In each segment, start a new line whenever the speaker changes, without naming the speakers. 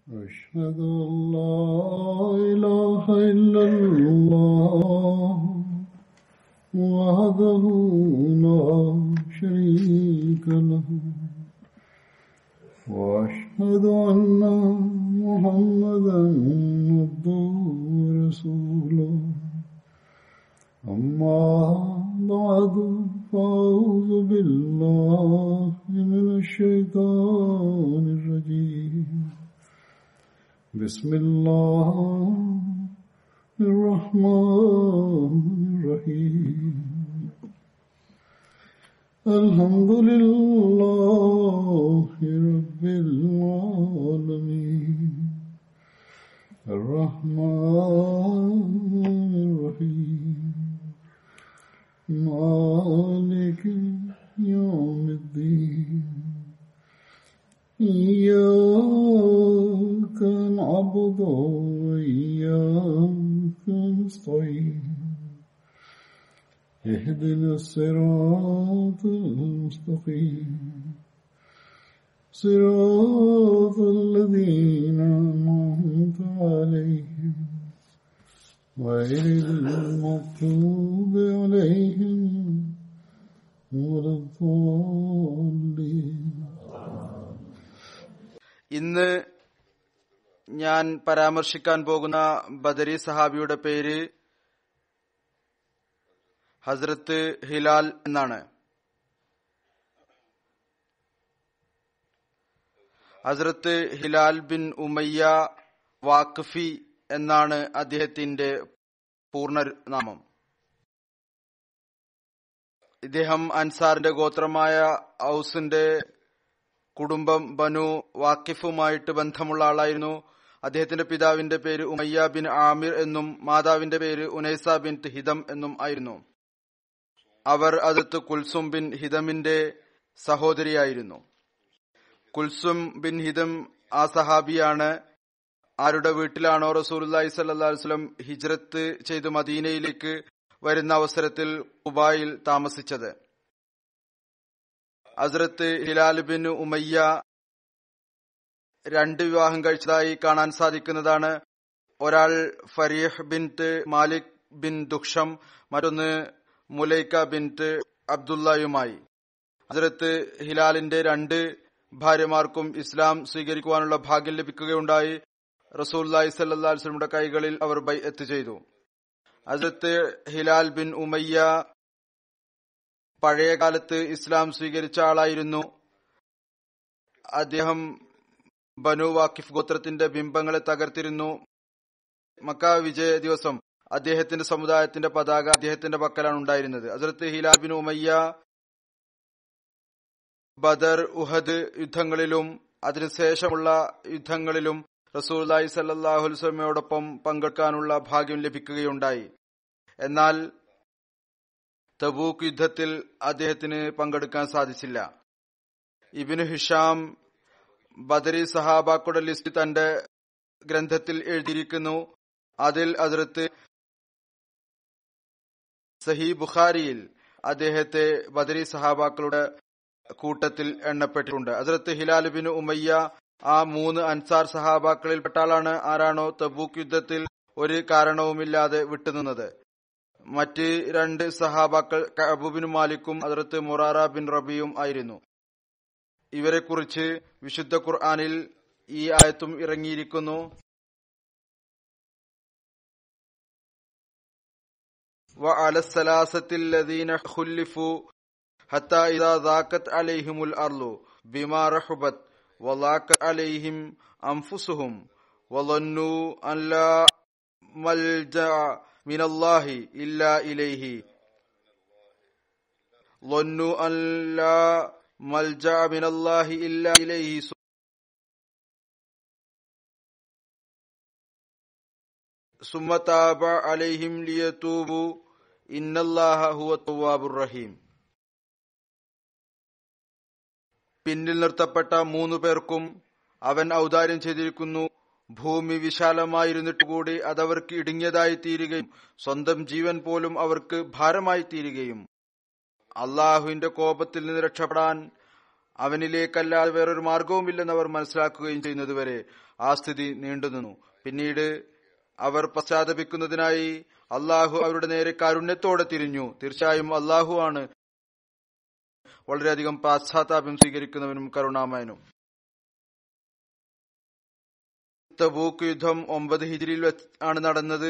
أشهد أن لا إله إلا الله وحده لا شريك له وأشهد أن محمدا عبده ورسوله أما بعد فأعوذ بالله من الشيطان الرجيم بسم الله الرحمن الرحيم الحمد لله رب العالمين الرحمن الرحيم مالك يوم الدين إياك نعبد وإياك نستعين اهدنا الصراط المستقيم صراط الذين أنعمت عليهم غير المغضوب عليهم ولا الضالين
ഇന്ന് ഞാൻ പരാമർശിക്കാൻ പോകുന്ന ബദരി സഹാബിയുടെ പേര് ഹസ്രത്ത് ഹിലാൽ എന്നാണ് ഹസ്രത്ത് ഹിലാൽ ബിൻ ഉമയ്യ വാക്ഫി എന്നാണ് അദ്ദേഹത്തിന്റെ പൂർണ്ണ നാമം ഇദ്ദേഹം അൻസാറിന്റെ ഗോത്രമായ ഔസിന്റെ കുടുംബം ബനു വാക്കിഫുമായിട്ട് ബന്ധമുള്ള ആളായിരുന്നു അദ്ദേഹത്തിന്റെ പിതാവിന്റെ പേര് ഉമയ്യ ബിൻ ആമിർ എന്നും മാതാവിന്റെ പേര് ഉനൈസ ബിൻ ഹിദം എന്നും ആയിരുന്നു അവർ അതിർത്ത് കുൽസും ബിൻ ഹിദമിന്റെ സഹോദരിയായിരുന്നു കുൽസും ബിൻ ഹിദം ആ സഹാബിയാണ് ആരുടെ വീട്ടിലാണോ റസൂലി സല്ലാസ്ലം ഹിജ്രത്ത് ചെയ്ത് മദീനയിലേക്ക് വരുന്ന അവസരത്തിൽ കുബായിൽ താമസിച്ചത് ഹസ്രത്ത് ഹിലാൽ ബിൻ ഉമയ്യ രണ്ട് വിവാഹം കഴിച്ചതായി കാണാൻ സാധിക്കുന്നതാണ് ഒരാൾ ഫരീഹ് ബിൻറ്റ് മാലിക് ബിൻ ദുക്ഷം മറ്റൊന്ന് മുലൈക്ക ബിൻറ്റ് അബ്ദുള്ളയുമായി ഹസ്രത്ത് ഹിലാലിന്റെ രണ്ട് ഭാര്യമാർക്കും ഇസ്ലാം സ്വീകരിക്കുവാനുള്ള ഭാഗ്യം ലഭിക്കുകയുണ്ടായി റസൂല്ലായി സല്ലാസ്ലമിയുടെ കൈകളിൽ അവർ ബൈ എത്ത് ചെയ്തു ഹസ്രത്ത് ഹിലാൽ ബിൻ ഉമയ്യ പഴയ കാലത്ത് ഇസ്ലാം സ്വീകരിച്ച ആളായിരുന്നു അദ്ദേഹം ബനു വാക്കിഫ് ഗോത്രത്തിന്റെ ബിംബങ്ങളെ തകർത്തിരുന്നു മക്ക വിജയ ദിവസം അദ്ദേഹത്തിന്റെ സമുദായത്തിന്റെ പതാക അദ്ദേഹത്തിന്റെ പക്കലാണ് ഉണ്ടായിരുന്നത് ഹസരത്ത് ഹിലാൽ ബിൻ ഉമയ്യ ബദർ ഉഹദ് യുദ്ധങ്ങളിലും അതിനുശേഷമുള്ള യുദ്ധങ്ങളിലും റസൂല്ലായി സല്ലാഹുൽസ്ലമയോടൊപ്പം പങ്കെടുക്കാനുള്ള ഭാഗ്യം ലഭിക്കുകയുണ്ടായി എന്നാൽ തബൂക്ക് യുദ്ധത്തിൽ അദ്ദേഹത്തിന് പങ്കെടുക്കാൻ സാധിച്ചില്ല ഇബിന് ഹിഷാം ബദരി സഹാബാക്കുടെ ലിസ്റ്റ് തന്റെ ഗ്രന്ഥത്തിൽ എഴുതിയിരിക്കുന്നു അതിൽ അതിർത്ത് സഹി ബുഖാരിയിൽ അദ്ദേഹത്തെ ബദരി സഹാബാക്കളുടെ കൂട്ടത്തിൽ എണ്ണപ്പെട്ടിട്ടുണ്ട് അതിർത്ത് ഹിലാൽ ബിൻ ഉമയ്യ ആ മൂന്ന് അൻസാർ സഹാബാക്കളിൽപ്പെട്ട ആളാണ് ആരാണോ തബൂക്ക് യുദ്ധത്തിൽ ഒരു കാരണവുമില്ലാതെ വിട്ടുനിന്നത് മറ്റ് രണ്ട് സഹാബാക്കൾ കഅബുബിൻ മാലിക്കും അതിർത്ത് മൊറാറ ബിൻ റബിയും ആയിരുന്നു ഇവരെക്കുറിച്ച് വിശുദ്ധ ഖുർആാനിൽ ഈ ആയത്തും ഇറങ്ങിയിരിക്കുന്നു وعلى الثلاثة الذين خلفوا حتى إذا ضاقت عليهم الأرض بما رحبت وضاقت عليهم أنفسهم وظنوا أن لا ملجأ من الله إلا إليه ظنوا أن لا ملجأ من الله إلا إليه ثم تاب عليهم ليتوبوا إن الله هو التواب الرحيم പിന്നിൽ നിർത്തപ്പെട്ട മൂന്നു പേർക്കും അവൻ ഔദാര്യം ചെയ്തിരിക്കുന്നു ഭൂമി വിശാലമായിരുന്നിട്ട് കൂടി അതവർക്ക് ഇടുങ്ങിയതായി തീരുകയും സ്വന്തം ജീവൻ പോലും അവർക്ക് ഭാരമായി തീരുകയും അള്ളാഹുവിന്റെ കോപത്തിൽ നിന്ന് രക്ഷപ്പെടാൻ അവനിലേക്കല്ലാതെ വേറൊരു മാർഗവുമില്ലെന്ന് അവർ മനസ്സിലാക്കുകയും ചെയ്യുന്നതുവരെ ആ സ്ഥിതി നീണ്ടുനിന്നു പിന്നീട് അവർ പശ്ചാത്തപിക്കുന്നതിനായി അള്ളാഹു അവരുടെ നേരെ കാരുണ്യത്തോടെ തിരിഞ്ഞു തീർച്ചയായും അള്ളാഹു ആണ് വളരെയധികം പാശ്ചാത്താപ്യം സ്വീകരിക്കുന്നവനും കരുണാമയനും തബൂക്ക് യുദ്ധം ഒമ്പത് ഹിജിരിയിൽ വെച്ച് ആണ് നടന്നത്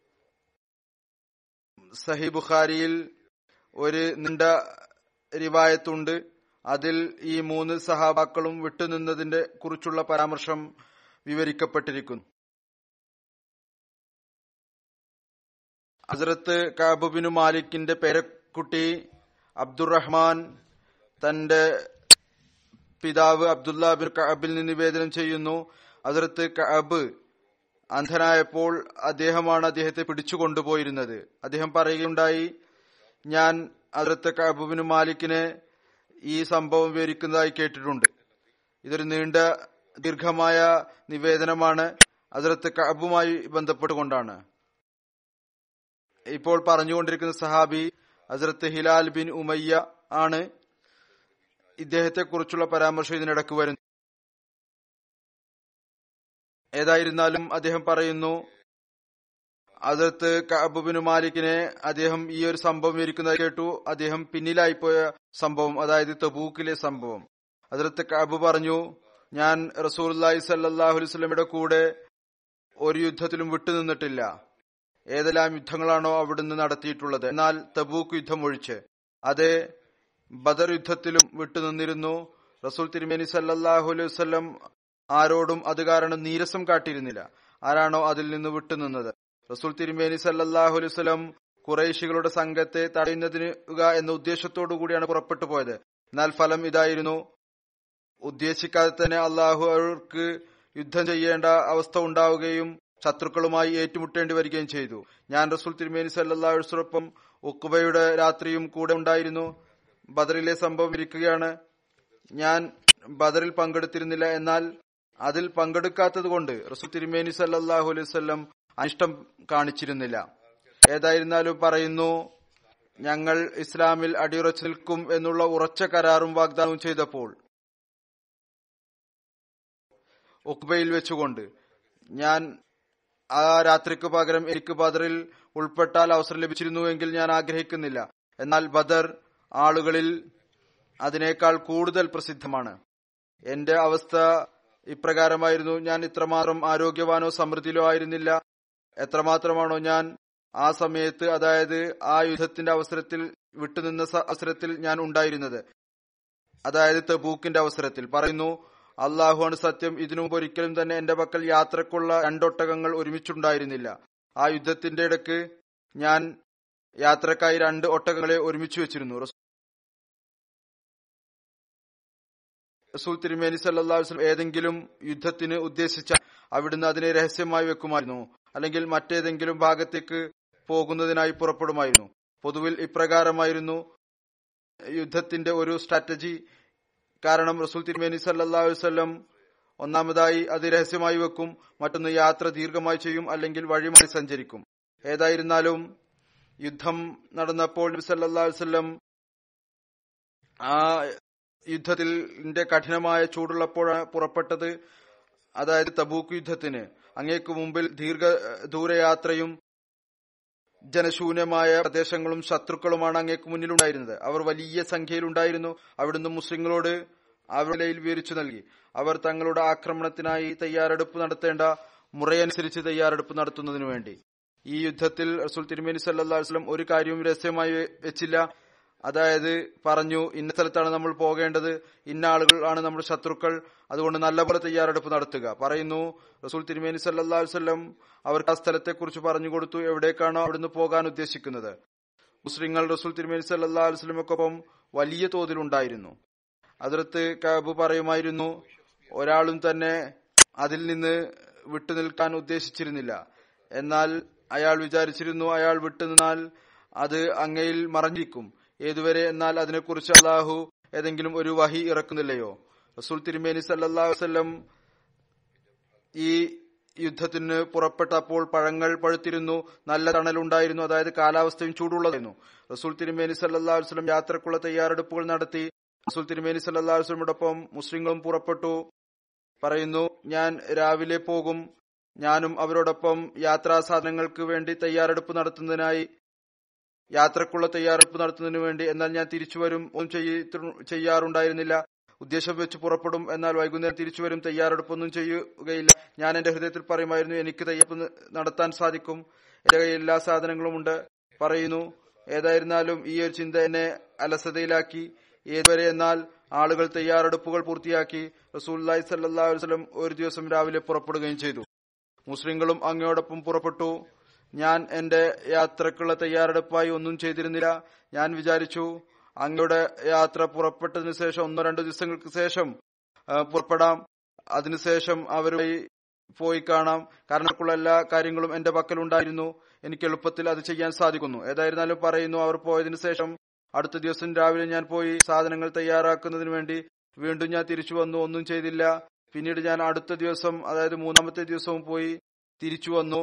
സഹി ബുഖാരിയിൽ ഒരു നീണ്ട റിവായത്തുണ്ട് അതിൽ ഈ മൂന്ന് സഹാബാക്കളും വിട്ടുനിന്നതിന്റെ കുറിച്ചുള്ള പരാമർശം വിവരിക്കപ്പെട്ടിരിക്കുന്നു ഹസരത്ത് കാബുബിനു മാലിക്കിന്റെ പേരക്കുട്ടി അബ്ദുറഹ്മാൻ തന്റെ പിതാവ് അബ്ദുല്ല ബിൻ കഅബിൽ നിന്ന് നിവേദനം ചെയ്യുന്നു ഹസരത്ത് കഅബ് അന്ധനായപ്പോൾ അദ്ദേഹമാണ് അദ്ദേഹത്തെ പിടിച്ചു കൊണ്ടുപോയിരുന്നത് അദ്ദേഹം പറയുകയുണ്ടായി ഞാൻ ഹസരത്ത് കഅബുബിന് മാലിക്കിനെ ഈ സംഭവം വിവരിക്കുന്നതായി കേട്ടിട്ടുണ്ട് ഇതൊരു നീണ്ട ദീർഘമായ നിവേദനമാണ് ഹസരത്ത് കഅബുമായി ബന്ധപ്പെട്ടുകൊണ്ടാണ് ഇപ്പോൾ പറഞ്ഞുകൊണ്ടിരിക്കുന്ന സഹാബി ഹസരത്ത് ഹിലാൽ ബിൻ ഉമയ്യ ആണ് ഇദ്ദേഹത്തെ കുറിച്ചുള്ള പരാമർശം ഇതിനിടക്ക് വരുന്നു ഏതായിരുന്നാലും അദ്ദേഹം പറയുന്നു ഹസരത്ത് കഅബുബിന് മാലിക്കിനെ അദ്ദേഹം ഈ ഒരു സംഭവം വിവരിക്കുന്നത് കേട്ടു അദ്ദേഹം പിന്നിലായിപ്പോയ സംഭവം അതായത് തബൂക്കിലെ സംഭവം ഹസരത്ത് കഅബ് പറഞ്ഞു ഞാൻ റസൂലി സല്ലാഹു അലൈസ്ലമിയുടെ കൂടെ ഒരു യുദ്ധത്തിലും വിട്ടുനിന്നിട്ടില്ല ഏതെല്ലാം യുദ്ധങ്ങളാണോ അവിടുന്ന് നടത്തിയിട്ടുള്ളത് എന്നാൽ തബൂക്ക് യുദ്ധം ഒഴിച്ച് അതേ ബദർ യുദ്ധത്തിലും വിട്ടുനിന്നിരുന്നു റസൂൽ തിരുമേനി സല്ലാഹു അലൈഹി വസ്ലം ആരോടും അത് കാരണം നീരസം കാട്ടിയിരുന്നില്ല ആരാണോ അതിൽ നിന്ന് വിട്ടുനിന്നത് റസൂൽ തിരുമേനി സല്ലാഹു അലൈഹി വസ്ലം കുറേശികളുടെ സംഘത്തെ തടയുന്നതിന് എന്ന ഉദ്ദേശത്തോടു കൂടിയാണ് പുറപ്പെട്ടു പോയത് എന്നാൽ ഫലം ഇതായിരുന്നു ഉദ്ദേശിക്കാതെ തന്നെ അള്ളാഹു അവർക്ക് യുദ്ധം ചെയ്യേണ്ട അവസ്ഥ ഉണ്ടാവുകയും ശത്രുക്കളുമായി ഏറ്റുമുട്ടേണ്ടി വരികയും ചെയ്തു ഞാൻ റസൂൽ തിരുമേനി സല്ലാസ്വപ്പം ഉക്കുബയുടെ രാത്രിയും കൂടെ ഉണ്ടായിരുന്നു ബദറിലെ സംഭവം ഇരിക്കുകയാണ് ഞാൻ ബദറിൽ പങ്കെടുത്തിരുന്നില്ല എന്നാൽ അതിൽ പങ്കെടുക്കാത്തത് കൊണ്ട് റസൂൽ തിരുമേനി സല്ലാഹു അലൈഹി വല്ലം അനിഷ്ടം കാണിച്ചിരുന്നില്ല ഏതായിരുന്നാലും പറയുന്നു ഞങ്ങൾ ഇസ്ലാമിൽ അടിയുറച്ചു നിൽക്കും എന്നുള്ള ഉറച്ച കരാറും വാഗ്ദാനവും ചെയ്തപ്പോൾ ഉക്ബയിൽ വെച്ചുകൊണ്ട് ഞാൻ ആ രാത്രിക്ക് പകരം എനിക്ക് ബദറിൽ ഉൾപ്പെട്ടാൽ അവസരം ലഭിച്ചിരുന്നുവെങ്കിൽ ഞാൻ ആഗ്രഹിക്കുന്നില്ല എന്നാൽ ബദർ ആളുകളിൽ അതിനേക്കാൾ കൂടുതൽ പ്രസിദ്ധമാണ് എന്റെ അവസ്ഥ ഇപ്രകാരമായിരുന്നു ഞാൻ ഇത്രമാത്രം ആരോഗ്യവാനോ സമൃദ്ധിയിലോ ആയിരുന്നില്ല എത്രമാത്രമാണോ ഞാൻ ആ സമയത്ത് അതായത് ആ യുദ്ധത്തിന്റെ അവസരത്തിൽ വിട്ടുനിന്ന അവസരത്തിൽ ഞാൻ ഉണ്ടായിരുന്നത് അതായത് തബൂക്കിന്റെ അവസരത്തിൽ പറയുന്നു അള്ളാഹുവാണ് സത്യം ഇതിനു മുമ്പ് ഒരിക്കലും തന്നെ എന്റെ പക്കൽ യാത്രക്കുള്ള രണ്ടൊട്ടകങ്ങൾ ഒരുമിച്ചുണ്ടായിരുന്നില്ല ആ യുദ്ധത്തിന്റെ ഇടക്ക് ഞാൻ യാത്രക്കായി രണ്ട് ഒട്ടകങ്ങളെ ഒരുമിച്ച് വെച്ചിരുന്നു റസൂൽ തിരുമേനി സല്ലാ വസ്ലം ഏതെങ്കിലും യുദ്ധത്തിന് ഉദ്ദേശിച്ച അവിടുന്ന് അതിനെ രഹസ്യമായി വെക്കുമായിരുന്നു അല്ലെങ്കിൽ മറ്റേതെങ്കിലും ഭാഗത്തേക്ക് പോകുന്നതിനായി പുറപ്പെടുമായിരുന്നു പൊതുവിൽ ഇപ്രകാരമായിരുന്നു യുദ്ധത്തിന്റെ ഒരു സ്ട്രാറ്റജി കാരണം റസൂൽ തിരുമേനി സല്ലാ വല്ലം ഒന്നാമതായി അത് രഹസ്യമായി വെക്കും മറ്റൊന്ന് യാത്ര ദീർഘമായി ചെയ്യും അല്ലെങ്കിൽ വഴിമായി സഞ്ചരിക്കും ഏതായിരുന്നാലും യുദ്ധം നടന്നപ്പോൾ നബി സല്ലാ വല്ലം ആ യുദ്ധത്തിന്റെ കഠിനമായ ചൂടുള്ളപ്പോഴാണ് പുറപ്പെട്ടത് അതായത് തബൂക്ക് യുദ്ധത്തിന് അങ്ങേക്ക് മുമ്പിൽ ദീർഘ ദൂരയാത്രയും ജനശൂന്യമായ പ്രദേശങ്ങളും ശത്രുക്കളുമാണ് അങ്ങേക്ക് മുന്നിലുണ്ടായിരുന്നത് അവർ വലിയ സംഖ്യയിലുണ്ടായിരുന്നു അവിടുന്ന് മുസ്ലിങ്ങളോട് അവരിലയിൽ വിവരിച്ചു നൽകി അവർ തങ്ങളുടെ ആക്രമണത്തിനായി തയ്യാറെടുപ്പ് നടത്തേണ്ട മുറയനുസരിച്ച് തയ്യാറെടുപ്പ് നടത്തുന്നതിനു വേണ്ടി ഈ യുദ്ധത്തിൽ റസൂൽ തിരുമേനി സല്ലാ വസ്ലം ഒരു കാര്യവും രഹസ്യമായി വെച്ചില്ല അതായത് പറഞ്ഞു ഇന്ന സ്ഥലത്താണ് നമ്മൾ പോകേണ്ടത് ഇന്ന ആളുകൾ ആണ് നമ്മുടെ ശത്രുക്കൾ അതുകൊണ്ട് നല്ലപോലെ തയ്യാറെടുപ്പ് നടത്തുക പറയുന്നു റസൂൽ തിരുമേനി സല്ലാ വല്ലം അവർക്ക് ആ സ്ഥലത്തെക്കുറിച്ച് പറഞ്ഞു കൊടുത്തു എവിടേക്കാണോ അവിടുന്ന് പോകാൻ ഉദ്ദേശിക്കുന്നത് മുസ്ലിങ്ങൾ റസൂൽ തിരുമേനി സല്ലാ വസ്ലമക്കൊപ്പം വലിയ തോതിലുണ്ടായിരുന്നു അതിർത്ത് കാബ് പറയുമായിരുന്നു ഒരാളും തന്നെ അതിൽ നിന്ന് വിട്ടുനിൽക്കാൻ ഉദ്ദേശിച്ചിരുന്നില്ല എന്നാൽ അയാൾ വിചാരിച്ചിരുന്നു അയാൾ വിട്ടുനിന്നാൽ അത് അങ്ങയിൽ മറഞ്ഞിരിക്കും ഏതുവരെ എന്നാൽ അതിനെക്കുറിച്ച് അള്ളാഹു ഏതെങ്കിലും ഒരു വഹി ഇറക്കുന്നില്ലയോ റസൂൽ തിരുമേനി സല്ലാ വസ്ലം ഈ യുദ്ധത്തിന് പുറപ്പെട്ടപ്പോൾ പഴങ്ങൾ പഴുത്തിരുന്നു നല്ല തണലുണ്ടായിരുന്നു അതായത് കാലാവസ്ഥയും ചൂടുള്ളതായിരുന്നു റസൂൽ തിരുമേനി സല്ലാ വസ്ലം യാത്രക്കുള്ള തയ്യാറെടുപ്പുകൾ നടത്തി റസൂൽ തിരുമേനി സല്ലാ വസ്ലമോടൊപ്പം മുസ്ലിങ്ങളും പുറപ്പെട്ടു പറയുന്നു ഞാൻ രാവിലെ പോകും ഞാനും അവരോടൊപ്പം യാത്രാ സാധനങ്ങൾക്ക് വേണ്ടി തയ്യാറെടുപ്പ് നടത്തുന്നതിനായി യാത്രക്കുള്ള തയ്യാറെടുപ്പ് നടത്തുന്നതിനു വേണ്ടി എന്നാൽ ഞാൻ തിരിച്ചു വരും ഒന്നും ചെയ്യ- ചെയ്യാറുണ്ടായിരുന്നില്ല ഉദ്ദേശം വെച്ച് പുറപ്പെടും എന്നാൽ വൈകുന്നേരം തിരിച്ചു വരും തയ്യാറെടുപ്പൊന്നും ചെയ്യുകയില്ല ഞാൻ എന്റെ ഹൃദയത്തിൽ പറയുമായിരുന്നു എനിക്ക് തയ്യാറെടുപ്പ് നടത്താൻ സാധിക്കും എന്റെ കയ്യിൽ എല്ലാ സാധനങ്ങളും ഉണ്ട് പറയുന്നു ഏതായിരുന്നാലും ഈ ഒരു ചിന്ത എന്നെ അലസതയിലാക്കി ഏതുവരെ എന്നാൽ ആളുകൾ തയ്യാറെടുപ്പുകൾ പൂർത്തിയാക്കി റസൂല്ലായി സല്ലാ വസ്ലം ഒരു ദിവസം രാവിലെ പുറപ്പെടുകയും ചെയ്തു മുസ്ലിങ്ങളും അങ്ങയോടൊപ്പം പുറപ്പെട്ടു ഞാൻ എന്റെ യാത്രക്കുള്ള തയ്യാറെടുപ്പായി ഒന്നും ചെയ്തിരുന്നില്ല ഞാൻ വിചാരിച്ചു അങ്ങയുടെ യാത്ര പുറപ്പെട്ടതിനു ശേഷം ഒന്നോ രണ്ടോ ദിവസങ്ങൾക്ക് ശേഷം ആ, പുറപ്പെടാം അതിനുശേഷം അവരുമായി പോയി കാണാം കാരണക്കുള്ള എല്ലാ കാര്യങ്ങളും എന്റെ പക്കലുണ്ടായിരുന്നു എനിക്ക് എളുപ്പത്തിൽ അത് ചെയ്യാൻ സാധിക്കുന്നു ഏതായിരുന്നാലും പറയുന്നു അവർ പോയതിനു ശേഷം അടുത്ത ദിവസം രാവിലെ ഞാൻ പോയി സാധനങ്ങൾ തയ്യാറാക്കുന്നതിന് വേണ്ടി വീണ്ടും ഞാൻ തിരിച്ചു വന്നു ഒന്നും ചെയ്തില്ല പിന്നീട് ഞാൻ അടുത്ത ദിവസം അതായത് മൂന്നാമത്തെ ദിവസവും പോയി തിരിച്ചു വന്നു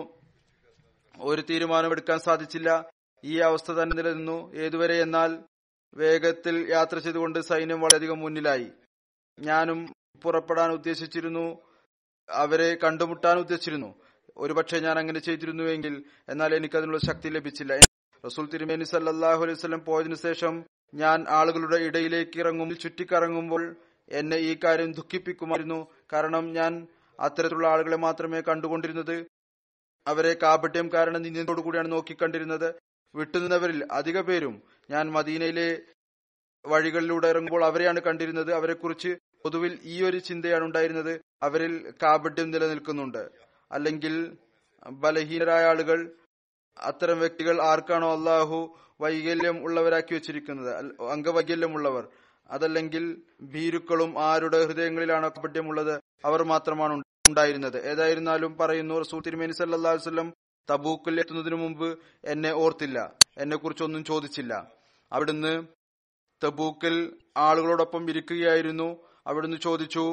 ഒരു തീരുമാനം എടുക്കാൻ സാധിച്ചില്ല ഈ അവസ്ഥ തന്നെ നിലനിന്നു ഏതുവരെ എന്നാൽ വേഗത്തിൽ യാത്ര ചെയ്തുകൊണ്ട് സൈന്യം വളരെയധികം മുന്നിലായി ഞാനും പുറപ്പെടാൻ ഉദ്ദേശിച്ചിരുന്നു അവരെ കണ്ടുമുട്ടാൻ ഉദ്ദേശിച്ചിരുന്നു ഒരുപക്ഷെ ഞാൻ അങ്ങനെ ചെയ്തിരുന്നുവെങ്കിൽ എന്നാൽ എനിക്ക് അതിനുള്ള ശക്തി ലഭിച്ചില്ല റസൂൽ തിരുമേനി സല്ലാഹു അലൈഹി വസല്ലം പോയതിനു ശേഷം ഞാൻ ആളുകളുടെ ഇടയിലേക്ക് ഇറങ്ങും ചുറ്റിക്കറങ്ങുമ്പോൾ എന്നെ ഈ കാര്യം ദുഃഖിപ്പിക്കുമായിരുന്നു കാരണം ഞാൻ അത്തരത്തിലുള്ള ആളുകളെ മാത്രമേ കണ്ടുകൊണ്ടിരുന്നത് അവരെ കാപട്യം കാരണം നിന്ദയോടു കൂടിയാണ് നോക്കിക്കണ്ടിരുന്നത് വിട്ടുനിന്നവരിൽ അധിക പേരും ഞാൻ മദീനയിലെ വഴികളിലൂടെ ഇറങ്ങുമ്പോൾ അവരെയാണ് കണ്ടിരുന്നത് അവരെക്കുറിച്ച് പൊതുവിൽ ഈ ഒരു ചിന്തയാണ് ഉണ്ടായിരുന്നത് അവരിൽ കാപട്യം നിലനിൽക്കുന്നുണ്ട് അല്ലെങ്കിൽ ബലഹീനരായ ആളുകൾ അത്തരം വ്യക്തികൾ ആർക്കാണോ അള്ളാഹു വൈകല്യം ഉള്ളവരാക്കി വെച്ചിരിക്കുന്നത് അൽ- അംഗവൈകല്യമുള്ളവർ അതല്ലെങ്കിൽ ഭീരുക്കളും ആരുടെ ഹൃദയങ്ങളിലാണ് കാപട്യമുള്ളത് അവർ മാത്രമാണ് ഉണ്ട- ഉണ്ടായിരുന്നത് ഏതായിരുന്നാലും പറയുന്നു റസൂൽ തിരുമേനി സല്ലല്ലാഹു അലൈഹി വസല്ലം തബൂക്കിൽ എത്തുന്നതിനു മുമ്പ് എന്നെ ഓർത്തില്ല എന്നെ കുറിച്ചൊന്നും ചോദിച്ചില്ല അവിടുന്ന് തബൂക്കിൽ ആളുകളോടൊപ്പം ഇരിക്കുകയായിരുന്നു അവിടുന്ന് ചോദിച്ചു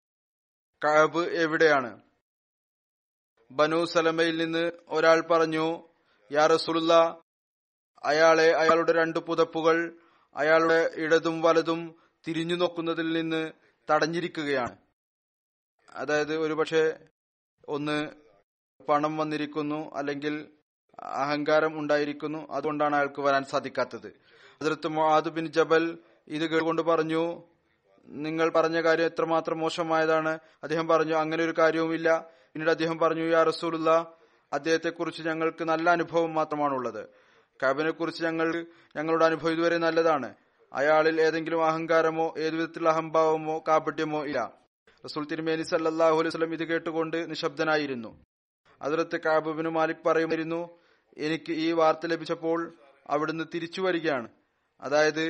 കഅബ് എവിടെയാണ് ബനു സലമയിൽ നിന്ന് ഒരാൾ പറഞ്ഞു യാ റസൂലുള്ള അയാളെ അയാളുടെ രണ്ട് പുതപ്പുകൾ അയാളുടെ ഇടതും വലതും തിരിഞ്ഞു നോക്കുന്നതിൽ നിന്ന് തടഞ്ഞിരിക്കുകയാണ് അതായത് ഒരുപക്ഷെ ഒന്ന് പണം വന്നിരിക്കുന്നു അല്ലെങ്കിൽ അഹങ്കാരം ഉണ്ടായിരിക്കുന്നു അതുകൊണ്ടാണ് അയാൾക്ക് വരാൻ സാധിക്കാത്തത് അതിർത്ത് മുആദ് ബിൻ ജബൽ ഇത് കേട്ടുകൊണ്ട് പറഞ്ഞു നിങ്ങൾ പറഞ്ഞ കാര്യം എത്രമാത്രം മോശമായതാണ് അദ്ദേഹം പറഞ്ഞു അങ്ങനെ ഒരു കാര്യവുമില്ല പിന്നീട് അദ്ദേഹം പറഞ്ഞു യാ റസൂലുള്ള അദ്ദേഹത്തെ കുറിച്ച് ഞങ്ങൾക്ക് നല്ല അനുഭവം മാത്രമാണുള്ളത് കബിനെ കുറിച്ച് ഞങ്ങൾ ഞങ്ങളുടെ അനുഭവം ഇതുവരെ നല്ലതാണ് അയാളിൽ ഏതെങ്കിലും അഹങ്കാരമോ ഏതു വിധത്തിലുള്ള അഹംഭാവമോ കാപട്യമോ ഇല്ല റസൂൽ തിരുമേനി സല്ലാഹു അലൈഹി വസല്ലം ഇത് കേട്ടുകൊണ്ട് നിശബ്ദനായിരുന്നു അതിലത്ത് കാബുബിന് മാലിക് പറയുമായിരുന്നു എനിക്ക് ഈ വാർത്ത ലഭിച്ചപ്പോൾ അവിടുന്ന് തിരിച്ചു വരികയാണ് അതായത്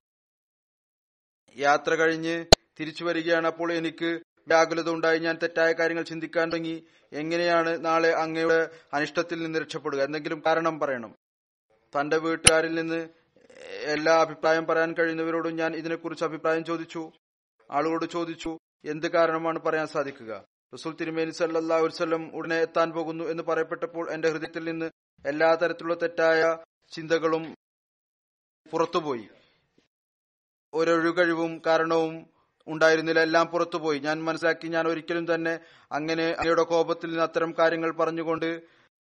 യാത്ര കഴിഞ്ഞ് തിരിച്ചു വരികയാണ് അപ്പോൾ എനിക്ക് വ്യാകുലത ഉണ്ടായി ഞാൻ തെറ്റായ കാര്യങ്ങൾ ചിന്തിക്കാൻ തുടങ്ങി എങ്ങനെയാണ് നാളെ അങ്ങയുടെ അനിഷ്ടത്തിൽ നിന്ന് രക്ഷപ്പെടുക എന്തെങ്കിലും കാരണം പറയണം തന്റെ വീട്ടുകാരിൽ നിന്ന് എല്ലാ അഭിപ്രായം പറയാൻ കഴിയുന്നവരോടും ഞാൻ ഇതിനെക്കുറിച്ച് അഭിപ്രായം ചോദിച്ചു ആളുകളോട് ചോദിച്ചു എന്ത് കാരണമാണ് പറയാൻ സാധിക്കുക റസൂൽ തിരുമേനി സല്ലാ വസ്ലം ഉടനെ എത്താൻ പോകുന്നു എന്ന് പറയപ്പെട്ടപ്പോൾ എന്റെ ഹൃദയത്തിൽ നിന്ന് എല്ലാ തരത്തിലുള്ള തെറ്റായ ചിന്തകളും പുറത്തുപോയി ഒരൊഴുകഴിവും കാരണവും ഉണ്ടായിരുന്നില്ല എല്ലാം പുറത്തുപോയി ഞാൻ മനസ്സിലാക്കി ഞാൻ ഒരിക്കലും തന്നെ അങ്ങനെ അങ്ങയുടെ കോപത്തിൽ നിന്ന് അത്തരം കാര്യങ്ങൾ പറഞ്ഞുകൊണ്ട്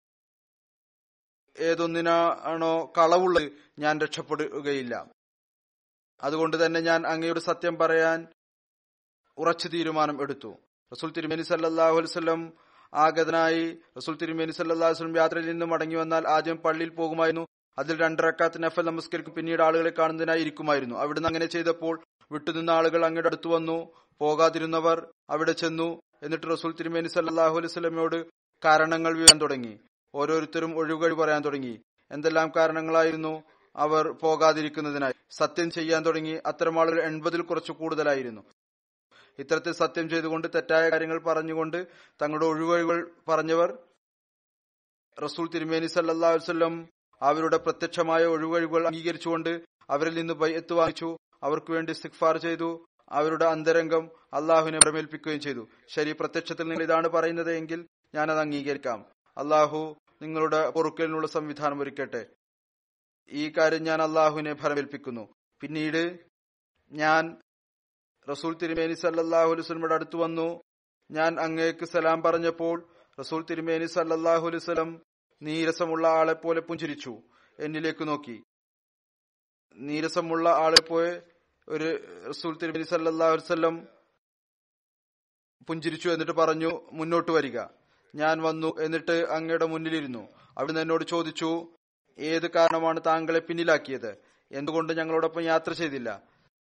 ഏതൊന്നിനാണോ കളവുള്ളത് ഞാൻ രക്ഷപ്പെടുകയില്ല അതുകൊണ്ട് തന്നെ ഞാൻ അങ്ങയുടെ സത്യം പറയാൻ ഉറച്ചു തീരുമാനം എടുത്തു റസൂൽ തിരുമേനി സല്ലാഹു വസ്ലം ആഗതനായി റസൂൽ തിരുമേനി സല്ലാഹു വസ്ലം യാത്രയിൽ നിന്ന് മടങ്ങി വന്നാൽ ആദ്യം പള്ളിയിൽ പോകുമായിരുന്നു അതിൽ രണ്ടരക്കാത്ത് നഫൽ നമസ്കരിക്കും പിന്നീട് ആളുകളെ കാണുന്നതിനായി ഇരിക്കുമായിരുന്നു അവിടുന്ന് അങ്ങനെ ചെയ്തപ്പോൾ വിട്ടുനിന്ന ആളുകൾ അങ്ങയുടെ അടുത്ത് വന്നു പോകാതിരുന്നവർ അവിടെ ചെന്നു എന്നിട്ട് റസൂൽ തിരുമേനി സല്ലാഹു അലൈഹി സ്വലമയോട് കാരണങ്ങൾ വീഴാൻ തുടങ്ങി ഓരോരുത്തരും ഒഴിവുകഴി പറയാൻ തുടങ്ങി എന്തെല്ലാം കാരണങ്ങളായിരുന്നു അവർ പോകാതിരിക്കുന്നതിനായി സത്യം ചെയ്യാൻ തുടങ്ങി അത്തരം ആളുകൾ എൺപതിൽ കുറച്ച് കൂടുതലായിരുന്നു ഇത്തരത്തിൽ സത്യം ചെയ്തുകൊണ്ട് തെറ്റായ കാര്യങ്ങൾ പറഞ്ഞുകൊണ്ട് തങ്ങളുടെ ഒഴിവുകൾ പറഞ്ഞവർ റസൂൽ തിരുമേനി സല്ലാ വസ്ലം അവരുടെ പ്രത്യക്ഷമായ ഒഴിവുകൾ അംഗീകരിച്ചുകൊണ്ട് അവരിൽ നിന്ന് ബൈഅത്ത് വാങ്ങിച്ചു അവർക്ക് വേണ്ടി സിഗ്ഫാർ ചെയ്തു അവരുടെ അന്തരംഗം അള്ളാഹുവിനെ പ്രമേൽപ്പിക്കുകയും ചെയ്തു ശരി പ്രത്യക്ഷത്തിൽ നിങ്ങൾ ഇതാണ് പറയുന്നത് എങ്കിൽ ഞാനത് അംഗീകരിക്കാം അള്ളാഹു നിങ്ങളുടെ പൊറുക്കലിനുള്ള സംവിധാനം ഒരുക്കട്ടെ ഈ കാര്യം ഞാൻ അള്ളാഹുവിനെ ഫലമേൽപ്പിക്കുന്നു പിന്നീട് ഞാൻ റസൂൽ തിരുമേനി സല്ലാഹു അലുസ്ലമിയുടെ അടുത്ത് വന്നു ഞാൻ അങ്ങേക്ക് സലാം പറഞ്ഞപ്പോൾ റസൂൽ തിരുമേനി സല്ലാഹു അലുസ്ലം നീരസമുള്ള ആളെ പോലെ പുഞ്ചിരിച്ചു എന്നിലേക്ക് നോക്കി നീരസമുള്ള ആളെ പോലെ ഒരു റസൂൽ തിരുമേനി സല്ലാഹു അലുസ്ലം പുഞ്ചിരിച്ചു എന്നിട്ട് പറഞ്ഞു മുന്നോട്ട് വരിക ഞാൻ വന്നു എന്നിട്ട് അങ്ങയുടെ മുന്നിലിരുന്നു അവിടുന്ന് എന്നോട് ചോദിച്ചു ഏത് കാരണമാണ് താങ്കളെ പിന്നിലാക്കിയത് എന്തുകൊണ്ട് ഞങ്ങളോടൊപ്പം യാത്ര ചെയ്തില്ല